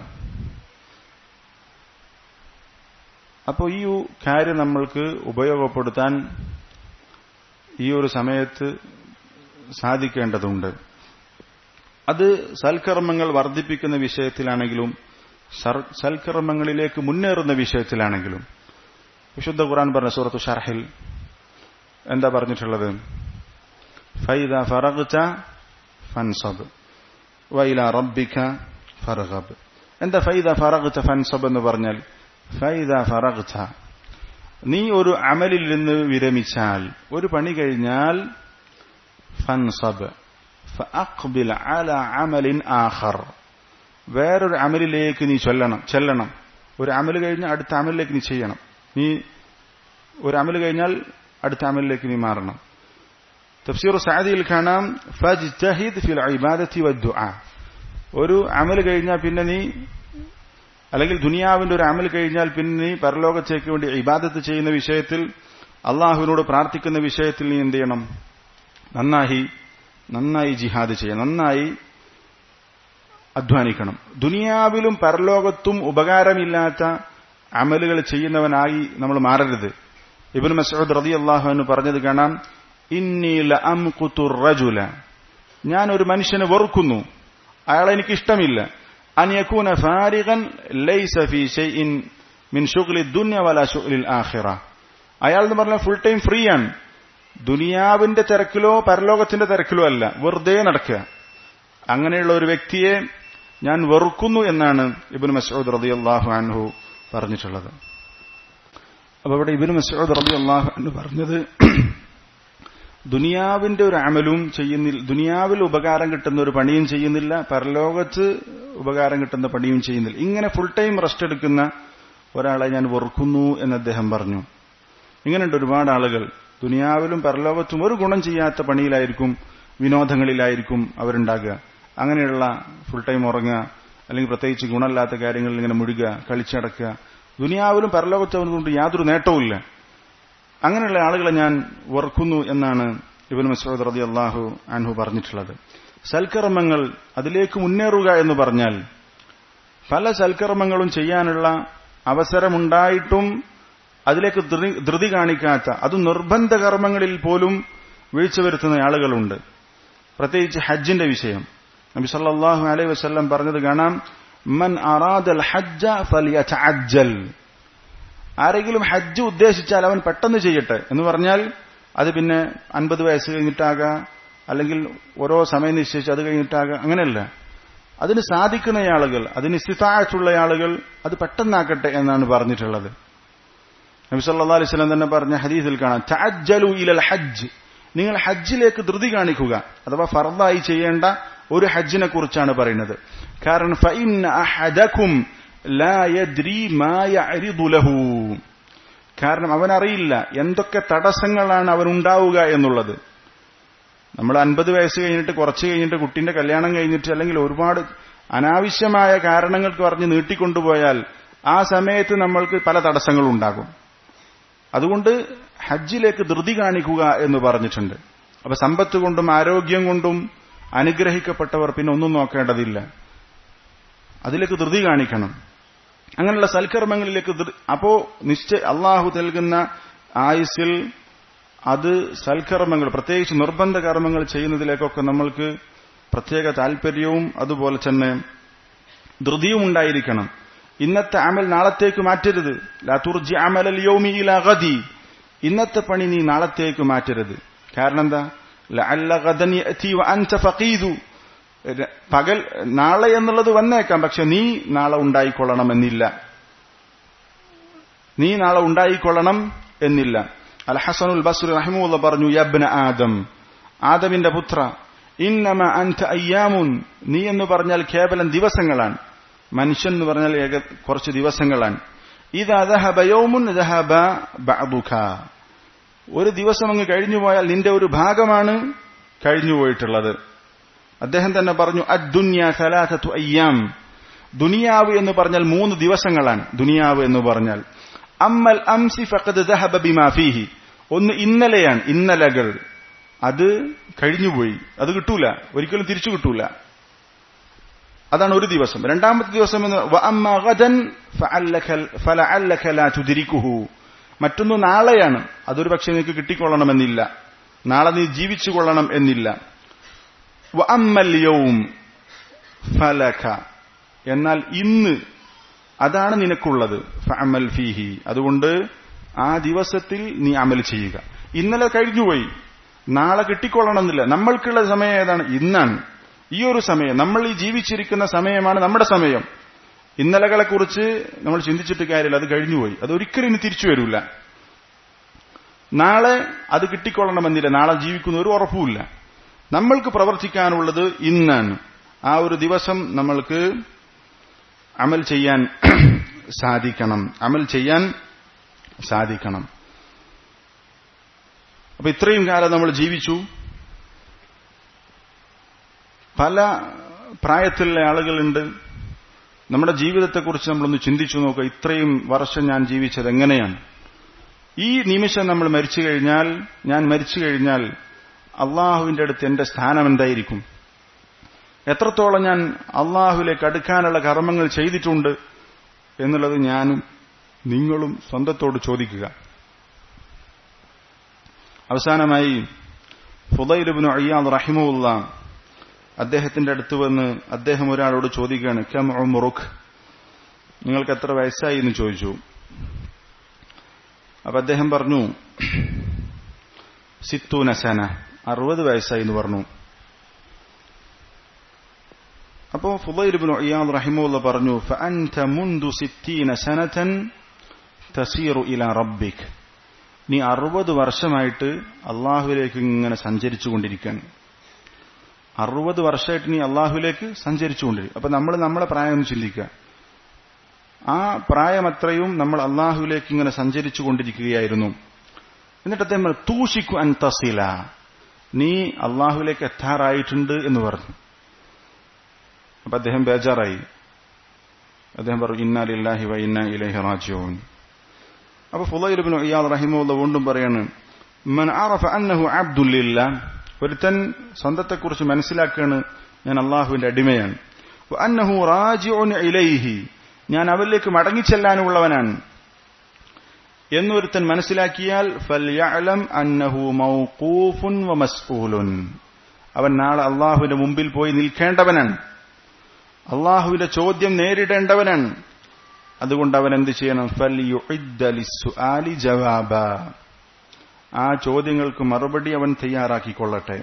അപ്പോൾ ഈ കാര്യം നമ്മൾക്ക് ഉപയോഗപ്പെടുത്താൻ ഈ ഒരു സമയത്ത് സാധിക്കേണ്ടതുണ്ട് അത് സൽക്കർമ്മങ്ങൾ വർദ്ധിപ്പിക്കുന്ന വിഷയത്തിലാണെങ്കിലും സൽക്കർമ്മങ്ങളിലേക്ക് മുന്നേറുന്ന വിഷയത്തിലാണെങ്കിലും വിശുദ്ധ ഖുറാൻ പറഞ്ഞ സൂറത്തു ഷർഹിൽ എന്താ പറഞ്ഞിട്ടുള്ളത് ഫൈദ ഫറഗ്ത ഫൻസബ് വൈല റബ്ബിക ഫർഗബ് എന്താ ഫൈദ ഫറഗ്ത ഫൻസബ് എന്ന് പറഞ്ഞാൽ ഫൈദ ഫറഗ്ത നീ ഒരു അമലിൽ നിന്ന് വിരമിച്ചാൽ ഒരു പണി കഴിഞ്ഞാൽ ഫൻസബ് ഫഅഖ്ബിൽ അല അമലിൻ ആഖർ വേറൊരു അമലിലേക്ക് നീ ചൊല്ലണം ചെല്ലണം ഒരു അമൽ കഴിഞ്ഞാൽ അടുത്ത അമലിലേക്ക് നീ ചെയ്യണം നീ ഒരു അമൽ കഴിഞ്ഞാൽ അടുത്ത അമലിലേക്ക് നീ മാറണം തഫ്സീർ സാദിയിൽ കാണാം ഫജ്തഹിദ് ഫിൽ ഇബാദത്തി വദ്ദുആ ഒരു അമൽ കഴിഞ്ഞാൽ പിന്നെ നീ അല്ലെങ്കിൽ ദുനിയാവിന്റെ ഒരു അമൽ കഴിഞ്ഞാൽ പിന്നെ നീ പരലോകത്തേക്ക് വേണ്ടി ഇബാദത്ത് ചെയ്യുന്ന വിഷയത്തിൽ അള്ളാഹുവിനോട് പ്രാർത്ഥിക്കുന്ന വിഷയത്തിൽ നീ എന്ത് ചെയ്യണം നന്നായി നന്നായി ജിഹാദ് ചെയ്യണം നന്നായി അധ്വാനിക്കണം ദുനിയാവിലും പരലോകത്തും ഉപകാരമില്ലാത്ത അമലുകൾ ചെയ്യുന്നവനായി നമ്മൾ മാറരുത് ഇബിൻ മസൂദ് റതി അള്ളാഹുവിന് പറഞ്ഞത് കാണാം ഇന്നീല റജുല ഞാൻ ഒരു മനുഷ്യനെ വെറുക്കുന്നു അയാളെ എനിക്ക് ഇഷ്ടമില്ല അനിയക്കൂന ഫാരിഖൻ ലൈസ ഫി ഷൈഇൻ മിൻ ഷുഗ്ലി ദുനിയ വല ഷുഗ്ലിൽ ആഖിറ അയാൾ എന്ന് പറഞ്ഞാൽ ഫുൾ ടൈം ഫ്രീ ആണ് ദുനിയാവിന്റെ തിരക്കിലോ പരലോകത്തിന്റെ തിരക്കിലോ അല്ല വെറുതെ നടക്കുക അങ്ങനെയുള്ള ഒരു വ്യക്തിയെ ഞാൻ വെറുക്കുന്നു എന്നാണ് ഇബിൻ മസൂദ് റതി അള്ളാഹു അൻഹു പറഞ്ഞിട്ടുള്ളത് അപ്പൊ ഇവിടെ ഇബിൻ മസൂദ് റതി അള്ളാഹു അൻഹു പറഞ്ഞത് ദുനിയാവിന്റെ ഒരു അമലും ചെയ്യുന്നില്ല ദുനിയാവിൽ ഉപകാരം കിട്ടുന്ന ഒരു പണിയും ചെയ്യുന്നില്ല പരലോകത്ത് ഉപകാരം കിട്ടുന്ന പണിയും ചെയ്യുന്നില്ല ഇങ്ങനെ ഫുൾ ടൈം റെസ്റ്റ് എടുക്കുന്ന ഒരാളെ ഞാൻ വെറുക്കുന്നു എന്ന് അദ്ദേഹം പറഞ്ഞു ഇങ്ങനെയുണ്ട് ഒരുപാട് ആളുകൾ ദുനിയാവിലും പരലോകത്തും ഒരു ഗുണം ചെയ്യാത്ത പണിയിലായിരിക്കും വിനോദങ്ങളിലായിരിക്കും അവരുണ്ടാകുക അങ്ങനെയുള്ള ഫുൾ ടൈം ഉറങ്ങുക അല്ലെങ്കിൽ പ്രത്യേകിച്ച് ഗുണമില്ലാത്ത കാര്യങ്ങളിൽ ഇങ്ങനെ മുഴുകുക കളിച്ചടക്കുക ദുനിയാവിലും പരലോകത്തും കൊണ്ട് യാതൊരു നേട്ടവുമില്ല അങ്ങനെയുള്ള ആളുകളെ ഞാൻ വെറുക്കുന്നു എന്നാണ് ഇബൻ മസൂദ് റതി അള്ളാഹു അൻഹു പറഞ്ഞിട്ടുള്ളത് സൽക്കർമ്മങ്ങൾ അതിലേക്ക് മുന്നേറുക എന്ന് പറഞ്ഞാൽ പല സൽക്കർമ്മങ്ങളും ചെയ്യാനുള്ള അവസരമുണ്ടായിട്ടും അതിലേക്ക് ധൃതി കാണിക്കാത്ത അതും നിർബന്ധ കർമ്മങ്ങളിൽ പോലും വീഴ്ച വരുത്തുന്ന ആളുകളുണ്ട് പ്രത്യേകിച്ച് ഹജ്ജിന്റെ വിഷയം നബി സല്ലല്ലാഹു അലൈഹി വസല്ലം പറഞ്ഞത് കാണാം മൻ അറാദൽ ഹജ്ജ ഫലിയതഅജ്ജൽ ആരെങ്കിലും ഹജ്ജ് ഉദ്ദേശിച്ചാൽ അവൻ പെട്ടെന്ന് ചെയ്യട്ടെ എന്ന് പറഞ്ഞാൽ അത് പിന്നെ അൻപത് വയസ്സ് കഴിഞ്ഞിട്ടാകാം അല്ലെങ്കിൽ ഓരോ സമയം നിശ്ചയിച്ച് അത് കഴിഞ്ഞിട്ടാകാം അങ്ങനെയല്ല അതിന് സാധിക്കുന്ന ആളുകൾ അതിന് ഇസ്തിത്താഴത്തുള്ള ആളുകൾ അത് പെട്ടെന്നാക്കട്ടെ എന്നാണ് പറഞ്ഞിട്ടുള്ളത് നബി സല്ലാ അലൈഹി സ്വലം തന്നെ പറഞ്ഞ ഹദീസിൽ കാണാം തഅജ്ജലു ഇലൽ ഹജ്ജ് നിങ്ങൾ ഹജ്ജിലേക്ക് ധൃതി കാണിക്കുക അഥവാ ഫർദായി ചെയ്യേണ്ട ഒരു ഹജ്ജിനെ കുറിച്ചാണ് പറയുന്നത് കാരണം ഫഇന്ന അഹദകും ലാ യദ്രി മാ യഅരിദു ലഹു കാരണം അവനറിയില്ല എന്തൊക്കെ തടസ്സങ്ങളാണ് അവനുണ്ടാവുക എന്നുള്ളത് നമ്മൾ അൻപത് വയസ്സ് കഴിഞ്ഞിട്ട് കുറച്ച് കഴിഞ്ഞിട്ട് കുട്ടിന്റെ കല്യാണം കഴിഞ്ഞിട്ട് അല്ലെങ്കിൽ ഒരുപാട് അനാവശ്യമായ കാരണങ്ങൾക്ക് പറഞ്ഞ് നീട്ടിക്കൊണ്ടുപോയാൽ ആ സമയത്ത് നമ്മൾക്ക് പല തടസ്സങ്ങളും ഉണ്ടാകും അതുകൊണ്ട് ഹജ്ജിലേക്ക് ധൃതി കാണിക്കുക എന്ന് പറഞ്ഞിട്ടുണ്ട് അപ്പൊ സമ്പത്ത് കൊണ്ടും ആരോഗ്യം കൊണ്ടും അനുഗ്രഹിക്കപ്പെട്ടവർ പിന്നെ ഒന്നും നോക്കേണ്ടതില്ല അതിലേക്ക് ധൃതി കാണിക്കണം അങ്ങനെയുള്ള സൽക്കർമ്മങ്ങളിലേക്ക് അപ്പോ നിശ്ചയ അള്ളാഹു നൽകുന്ന ആയുസിൽ അത് സൽക്കർമ്മങ്ങൾ പ്രത്യേകിച്ച് നിർബന്ധ കർമ്മങ്ങൾ ചെയ്യുന്നതിലേക്കൊക്കെ നമ്മൾക്ക് പ്രത്യേക താല്പര്യവും അതുപോലെ തന്നെ ധൃതിയും ഉണ്ടായിരിക്കണം ഇന്നത്തെ അമൽ നാളത്തേക്ക് മാറ്റരുത് ലാതുർജി അമലൽ യോമി ഗതി ഇന്നത്തെ പണി നീ നാളത്തേക്ക് മാറ്റരുത് കാരണം എന്താ പകൽ നാളെ എന്നുള്ളത് വന്നേക്കാം പക്ഷെ നീ നാളെ ഉണ്ടായിക്കൊള്ളണമെന്നില്ല നീ നാളെ ഉണ്ടായിക്കൊള്ളണം എന്നില്ല അൽ ഹസനുൽ ബസുർ റഹിമുള്ള പറഞ്ഞു യബ്ന ആദം ആദമിന്റെ പുത്ര ഇന്നമ അൻത അയ്യാമുൻ നീ എന്ന് പറഞ്ഞാൽ കേവലം ദിവസങ്ങളാണ് മനുഷ്യൻ എന്ന് പറഞ്ഞാൽ ഏക കുറച്ച് ദിവസങ്ങളാണ് ഇതാ ദഹബ യൗമുൻ ദഹബ ബഅദുക ഒരു ദിവസം അങ്ങ് കഴിഞ്ഞു പോയാൽ നിന്റെ ഒരു ഭാഗമാണ് കഴിഞ്ഞു പോയിട്ടുള്ളത് അദ്ദേഹം തന്നെ പറഞ്ഞു അദ്ദുന്യ സലാസത്തു അയ്യാം ദുനിയാവ് എന്ന് പറഞ്ഞാൽ മൂന്ന് ദിവസങ്ങളാണ് ദുനിയാവ് എന്ന് പറഞ്ഞാൽ അമ്മൽ അംസി ഫഖദ് ദഹബ ബിമാ ഫീഹി ഒന്ന് ഇന്നലെയാണ് ഇന്നലകൾ അത് കഴിഞ്ഞുപോയി അത് കിട്ടൂല ഒരിക്കലും തിരിച്ചു കിട്ടൂല അതാണ് ഒരു ദിവസം രണ്ടാമത്തെ ദിവസം എന്ന് വ അമ്മ ഗദൻ ഫഅല്ലക- ഫലഅല്ലക ലാ തുദ്രിക്കുഹു മറ്റൊന്ന് നാളെയാണ് അതൊരു പക്ഷേ നിനക്ക് കിട്ടിക്കൊള്ളണമെന്നില്ല നാളെ നീ ജീവിച്ചു കൊള്ളണം എന്നില്ല വ അമ്മൽ യൗം ഫലക എന്നാൽ ഇന്ന് അതാണ് നിനക്കുള്ളത് ഫഅമൽ ഫീഹി അതുകൊണ്ട് ആ ദിവസത്തിൽ നീ അമൽ ചെയ്യുക ഇന്നലെ കഴിഞ്ഞുപോയി നാളെ കിട്ടിക്കൊള്ളണമെന്നില്ല നമ്മൾക്കുള്ള സമയം ഏതാണ് ഇന്നാണ് ഈ ഒരു സമയം നമ്മൾ ഈ ജീവിച്ചിരിക്കുന്ന സമയമാണ് നമ്മുടെ സമയം ഇന്നലകളെ കുറിച്ച് നമ്മൾ ചിന്തിച്ചിട്ട് കാര്യമില്ല അത് കഴിഞ്ഞുപോയി അത് ഒരിക്കലും ഇനി തിരിച്ചു വരില്ല നാളെ അത് കിട്ടിക്കൊള്ളണമെന്നില്ല നാളെ ജീവിക്കുന്ന ഒരു ഉറപ്പുമില്ല നമ്മൾക്ക് പ്രവർത്തിക്കാനുള്ളത് ഇന്നാണ് ആ ഒരു ദിവസം നമ്മൾക്ക് അമൽ ചെയ്യാൻ സാധിക്കണം അമൽ ചെയ്യാൻ സാധിക്കണം അപ്പൊ ഇത്രയും കാലം നമ്മൾ ജീവിച്ചു പല പ്രായത്തിലുള്ള ആളുകളുണ്ട് നമ്മുടെ ജീവിതത്തെക്കുറിച്ച് നമ്മളൊന്ന് ചിന്തിച്ചു നോക്കുക ഇത്രയും വർഷം ഞാൻ ജീവിച്ചത് എങ്ങനെയാണ് ഈ നിമിഷം നമ്മൾ മരിച്ചു കഴിഞ്ഞാൽ ഞാൻ മരിച്ചു കഴിഞ്ഞാൽ അള്ളാഹുവിന്റെ അടുത്ത് എന്റെ സ്ഥാനം എന്തായിരിക്കും എത്രത്തോളം ഞാൻ അള്ളാഹുവിലേക്ക് അടുക്കാനുള്ള കർമ്മങ്ങൾ ചെയ്തിട്ടുണ്ട് എന്നുള്ളത് ഞാനും നിങ്ങളും സ്വന്തത്തോട് ചോദിക്കുക അവസാനമായി ഫുദൈലുബിന് അയ്യാദ് റഹിമുല്ല അദ്ദേഹത്തിന്റെ അടുത്ത് വന്ന് അദ്ദേഹം ഒരാളോട് ചോദിക്കുകയാണ് കം ഉമറുഖ് നിങ്ങൾക്ക് എത്ര വയസ്സായി എന്ന് ചോദിച്ചു അപ്പൊ അദ്ദേഹം പറഞ്ഞു സിത്തു നസന അറുപത് വയസ്സായി എന്ന് പറഞ്ഞു അപ്പോ ഫുദൈലുബിൻ ഇയാദ് റഹിമുല്ല പറഞ്ഞു ഫഅൻത മുൻദു സിത്തീന സനതൻ തസീറു ഇല റബ്ബിക് നീ അറുപത് വർഷമായിട്ട് അള്ളാഹുവിലേക്ക് ഇങ്ങനെ സഞ്ചരിച്ചു കൊണ്ടിരിക്കുകയാണ് അറുപത് വർഷമായിട്ട് നീ അള്ളാഹുവിലേക്ക് സഞ്ചരിച്ചുകൊണ്ടിരിക്കും അപ്പൊ നമ്മൾ നമ്മളെ പ്രായം ഒന്ന് ചിന്തിക്കുക ആ പ്രായമത്രയും നമ്മൾ അള്ളാഹുവിലേക്ക് ഇങ്ങനെ സഞ്ചരിച്ചു കൊണ്ടിരിക്കുകയായിരുന്നു എന്നിട്ട് അദ്ദേഹം പറഞ്ഞു, തൂഷിക്കു അൻ തസില നീ അള്ളാഹുവിലേക്ക് എത്താറായിട്ടുണ്ട് എന്ന് പറഞ്ഞു അപ്പൊ അദ്ദേഹം ബേജാറായി അദ്ദേഹം പറഞ്ഞു ഇന്നാലില്ലാഹി വ ഇന്ന ഇലൈഹി റാജിഊൻ അപ്പൊ ഫുലൈലുബിൻ ഇയാൾ റഹിമുള്ള വീണ്ടും പറയാണ് മൻ അറഫ അന്നഹു അബ്ദുല്ലില്ല ഒരുത്തൻ സ്വന്തത്തെക്കുറിച്ച് മനസ്സിലാക്കുകയാണ് ഞാൻ അള്ളാഹുവിന്റെ അടിമയാണ് വ അന്നഹു റാജിഉൻ ഇലൈഹി ഞാൻ അവരിലേക്ക് മടങ്ങിച്ചെല്ലാനുള്ളവനാണ് എന്നൊരുത്തൻ മനസ്സിലാക്കിയാൽ ഫൽയഅലം അന്നഹു മൗഖൂഫുൻ വ മസ്ഊലുൻ അവൻ നാളെ അള്ളാഹുവിന്റെ മുമ്പിൽ പോയി നിൽക്കേണ്ടവനാണ് അള്ളാഹുവിന്റെ ചോദ്യം നേരിടേണ്ടവനാണ് അതുകൊണ്ട് അവൻ എന്ത് ചെയ്യണം ഫൽയുഇദ്ദ ലിസ്സുആലി ജവാബ ആ ചോദ്യങ്ങൾക്ക് മറുപടി അവൻ തയ്യാറാക്കിക്കൊള്ളട്ടെ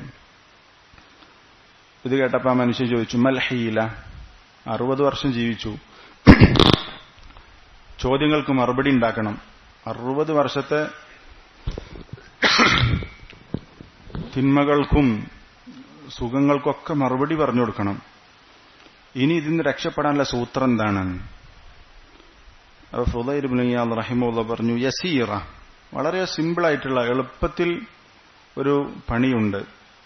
ഇത് കേട്ടപ്പോ ആ മനുഷ്യൻ ചോദിച്ചു മൽഹീല അറുപത് വർഷം ജീവിച്ചു ചോദ്യങ്ങൾക്ക് മറുപടി ഉണ്ടാക്കണം അറുപത് വർഷത്തെ തിന്മകൾക്കും സുഖങ്ങൾക്കൊക്കെ മറുപടി പറഞ്ഞു കൊടുക്കണം ഇനി ഇതിന് രക്ഷപ്പെടാനുള്ള സൂത്രം എന്താണ് ഫുദൈർബിനിയാൽ റഹിമുള്ള പറഞ്ഞു യസീറ വളരെ സിമ്പിളായിട്ടുള്ള എളുപ്പത്തിൽ ഒരു പണിയുണ്ട്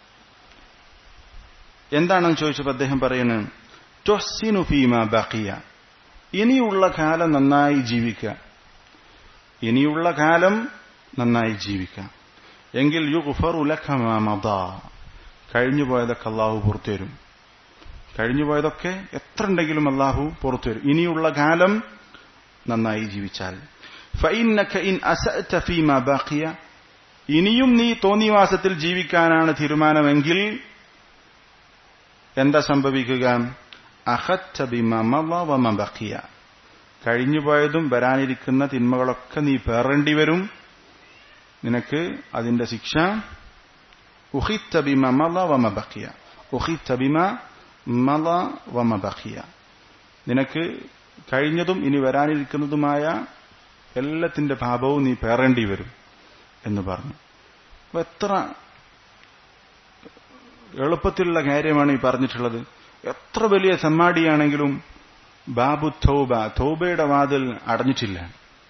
എന്താണെന്ന് ചോദിച്ചപ്പോൾ അദ്ദേഹം പറയുന്നത് ടൊസിനു ഫീമ ബക്കിയ ഇനിയുള്ള കാലം നന്നായി ജീവിക്കുക ഇനിയുള്ള കാലം നന്നായി ജീവിക്കുക എങ്കിൽ യുഗ്ഫറു ലക മാ മദാ കഴിഞ്ഞു പോയതൊക്കെ അള്ളാഹു പുറത്തു തരും കഴിഞ്ഞു പോയതൊക്കെ എത്ര ഉണ്ടെങ്കിലും അള്ളാഹു പുറത്തു വരും ഇനിയുള്ള കാലം നന്നായി ജീവിച്ചാൽ فإنك إن أسأت فيما باقي ഇനിയും നീ തോന്നിവാസത്തിൽ ജീവിക്കാനാണ് തീരുമാനമെങ്കിൽ എന്താ സംഭവിക്കുക അഹത്ത ബിമബക്കിയ കഴിഞ്ഞുപോയതും വരാനിരിക്കുന്ന തിന്മകളൊക്കെ നീ പേറേണ്ടി വരും നിനക്ക് അതിന്റെ ശിക്ഷ ഉഹിത്ത ബിമ മല വമബക്കിയ ഉഹിത്ത ബിമ മല വമബക്കിയ നിനക്ക് കഴിഞ്ഞതും ഇനി വരാനിരിക്കുന്നതുമായ എല്ലാത്തിന്റെ പാപവും നീ പേറേണ്ടി വരും എന്ന് പറഞ്ഞു അപ്പൊ എത്ര എളുപ്പത്തിലുള്ള കാര്യമാണ് ഈ പറഞ്ഞിട്ടുള്ളത് എത്ര വലിയ സമ്മാടിയാണെങ്കിലും ബാബു തൗബ തൗബയുടെ വാതിൽ അടഞ്ഞിട്ടില്ല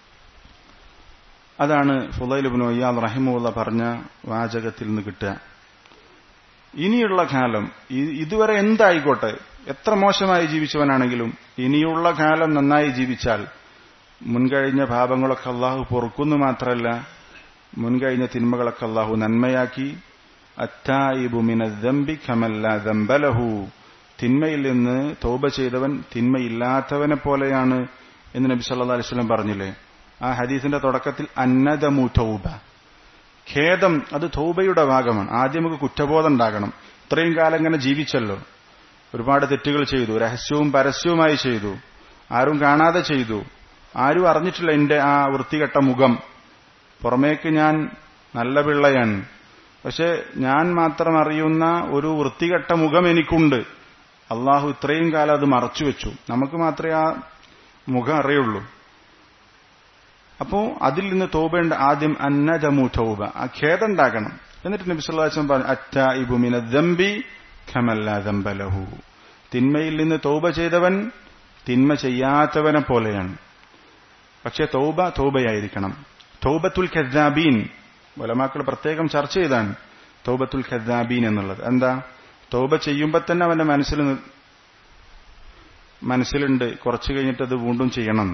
അതാണ് ഫുലൈലുബിൻ ഒയ്യാൽ റഹിമുള്ള പറഞ്ഞ വാചകത്തിൽ നിന്ന് കിട്ടുക ഇനിയുള്ള കാലം ഇതുവരെ എന്തായിക്കോട്ടെ എത്ര മോശമായി ജീവിച്ചവനാണെങ്കിലും ഇനിയുള്ള കാലം നന്നായി ജീവിച്ചാൽ മുൻകഴിഞ്ഞ പാപങ്ങളൊക്കെ അള്ളാഹു പൊറുക്കുന്നു മാത്രമല്ല മുൻകഴിഞ്ഞ തിന്മകളൊക്കെ അള്ളാഹു നന്മയാക്കി അറ്റായിബുമിനദമ്പി കമല്ല ദമ്പലഹു തിന്മയിൽ നിന്ന് തൗബ ചെയ്തവൻ തിന്മയില്ലാത്തവനെ പോലെയാണ് എന്ന് നബി സല്ലാ അലിസ്ലം പറഞ്ഞില്ലേ ആ ഹദീസിന്റെ തുടക്കത്തിൽ അന്നദമു തൗബ ഖേദം അത് തൗബയുടെ ഭാഗമാണ് ആദ്യം നമുക്ക് കുറ്റബോധം ഉണ്ടാകണം ഇത്രയും കാലം ഇങ്ങനെ ജീവിച്ചല്ലോ ഒരുപാട് തെറ്റുകൾ ചെയ്തു രഹസ്യവും പരസ്യവുമായി ചെയ്തു ആരും കാണാതെ ചെയ്തു ആരും അറിഞ്ഞിട്ടില്ല എന്റെ ആ വൃത്തികെട്ട മുഖം പുറമേക്ക് ഞാൻ നല്ല പിള്ളയാണ് പക്ഷെ ഞാൻ മാത്രം അറിയുന്ന ഒരു വൃത്തികെട്ട മുഖം എനിക്കുണ്ട് അള്ളാഹു ഇത്രയും കാലം അത് മറച്ചുവെച്ചു നമുക്ക് മാത്രമേ ആ മുഖം അറിയുള്ളൂ അപ്പോ അതിൽ നിന്ന് തോബേണ്ട ആദ്യം അന്നജമു തൗബ ആ ഖേദമുണ്ടാകണം എന്നിട്ട് നബി സല്ലാസ്ലം പറഞ്ഞു അറ്റ ഇബുമിന ദമ്പി ഖമല്ല ദമ്പലഹു തിന്മയിൽ നിന്ന് തൗബ ചെയ്തവൻ തിന്മ ചെയ്യാത്തവനെ പോലെയാണ് പക്ഷെ തൗബ തൗബയായിരിക്കണം തൗബത്തുൽ ഖദ്ദാബീൻ വലമാക്കൾ പ്രത്യേകം ചർച്ച ചെയ്താണ് തൗബത്തുൽ ഖദ്ദാബീൻ എന്നുള്ളത് എന്താ തൗബ ചെയ്യുമ്പോൾ തന്നെ അവന്റെ മനസ്സിൽ മനസ്സിലുണ്ട് കുറച്ചു കഴിഞ്ഞിട്ട് അത് വീണ്ടും ചെയ്യണം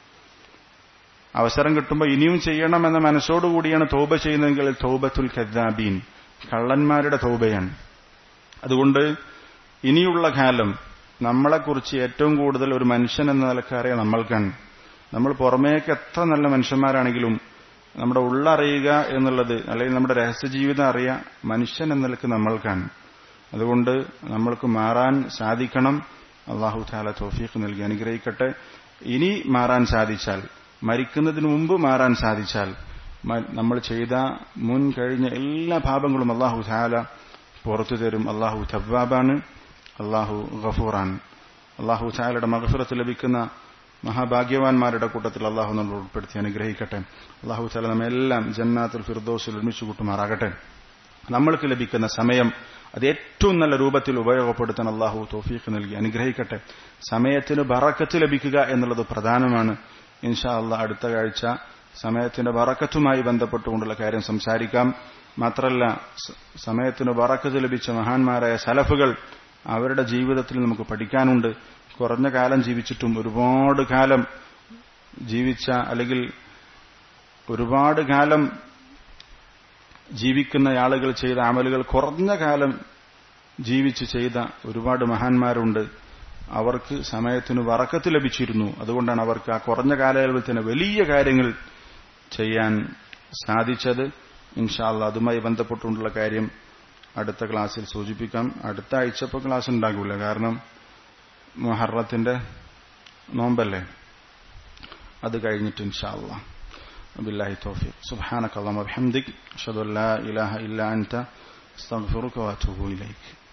അവസരം കിട്ടുമ്പോൾ ഇനിയും ചെയ്യണം എന്ന മനസ്സോടുകൂടിയാണ് തൗബ ചെയ്യുന്നതെങ്കിൽ തൗബത്തുൽ ഖദ്ദാബീൻ കള്ളന്മാരുടെ തൗബയാണ് അതുകൊണ്ട് ഇനിയുള്ള കാലം നമ്മളെക്കുറിച്ച് ഏറ്റവും കൂടുതൽ ഒരു മനുഷ്യൻ എന്ന നിലക്കാറിയാം നമ്മൾക്കാണ് നമ്മൾ പുറമേക്ക് എത്ര നല്ല മനുഷ്യന്മാരാണെങ്കിലും നമ്മുടെ ഉള്ളറിയുക എന്നുള്ളത് അല്ലെങ്കിൽ നമ്മുടെ രഹസ്യജീവിതം അറിയാം മനുഷ്യൻ എന്ന നിലക്ക് നമ്മൾക്കാണ് അതുകൊണ്ട് നമ്മൾക്ക് മാറാൻ സാധിക്കണം അള്ളാഹു താല തോഫീഖ് നൽകി അനുഗ്രഹിക്കട്ടെ ഇനി മാറാൻ സാധിച്ചാൽ മരിക്കുന്നതിന് മുമ്പ് മാറാൻ സാധിച്ചാൽ നമ്മൾ ചെയ്ത മുൻ കഴിഞ്ഞ എല്ലാ പാപങ്ങളും അള്ളാഹു താല പുറത്തു തരും അള്ളാഹു തവ്വാബാണ് അള്ളാഹു ഗഫൂറാണ് അള്ളാഹു താലയുടെ മകഫിറത്ത് ലഭിക്കുന്ന മഹാഭാഗ്യവാന്മാരുടെ കൂട്ടത്തിൽ അള്ളാഹു നമ്മൾ ഉൾപ്പെടുത്തി അനുഗ്രഹിക്കട്ടെ അള്ളാഹു താല നമ്മെല്ലാം ജന്നാത്തുൽ ഫിർദോസിൽ ഒരുമിച്ച് കൂട്ടുമാറാകട്ടെ നമ്മൾക്ക് ലഭിക്കുന്ന സമയം അത് ഏറ്റവും നല്ല രൂപത്തിൽ ഉപയോഗപ്പെടുത്താൻ അള്ളാഹു തോഫീഖ് നൽകി അനുഗ്രഹിക്കട്ടെ സമയത്തിന് ബറക്കത്ത് ലഭിക്കുക എന്നുള്ളത് പ്രധാനമാണ് ഇൻഷാ അള്ളാഹ് അടുത്ത കാഴ്ച സമയത്തിന്റെ ബറക്കത്തുമായി ബന്ധപ്പെട്ടുകൊണ്ടുള്ള കാര്യം സംസാരിക്കാം മാത്രല്ല സമയത്തിന് ബറക്കത്ത് ലഭിച്ച മഹാന്മാരായ സലഫുകൾ അവരുടെ ജീവിതത്തിൽ നമുക്ക് പഠിക്കാനുണ്ട് കുറഞ്ഞ കാലം ജീവിച്ചിട്ടും ഒരുപാട് കാലം ജീവിച്ച അല്ലെങ്കിൽ ഒരുപാട് കാലം ജീവിക്കുന്ന ആളുകൾ ചെയ്ത അമലുകൾ കുറഞ്ഞ കാലം ജീവിച്ച് ചെയ്ത ഒരുപാട് മഹാന്മാരുണ്ട് അവർക്ക് സമയത്തിന് വറക്കത്ത് ലഭിച്ചിരുന്നു അതുകൊണ്ടാണ് അവർക്ക് ആ കുറഞ്ഞ കാലയളവിൽ തന്നെ വലിയ കാര്യങ്ങൾ ചെയ്യാൻ സാധിച്ചത് ഇൻഷാല്ല അതുമായി ബന്ധപ്പെട്ടുകൊണ്ടുള്ള കാര്യം അടുത്ത ക്ലാസ്സിൽ സൂചിപ്പിക്കാം അടുത്ത ആഴ്ച ഇപ്പോൾ ക്ലാസ് ഉണ്ടാകില്ല കാരണം മൊഹറത്തിന്റെ നോമ്പല്ലേ അത് കഴിഞ്ഞിട്ട് ഇൻഷാല്ല بالله التوفيق سبحانك اللهم وبحمدك أشهد أن لا إله إلا أنت أستغفرك وأتوب إليك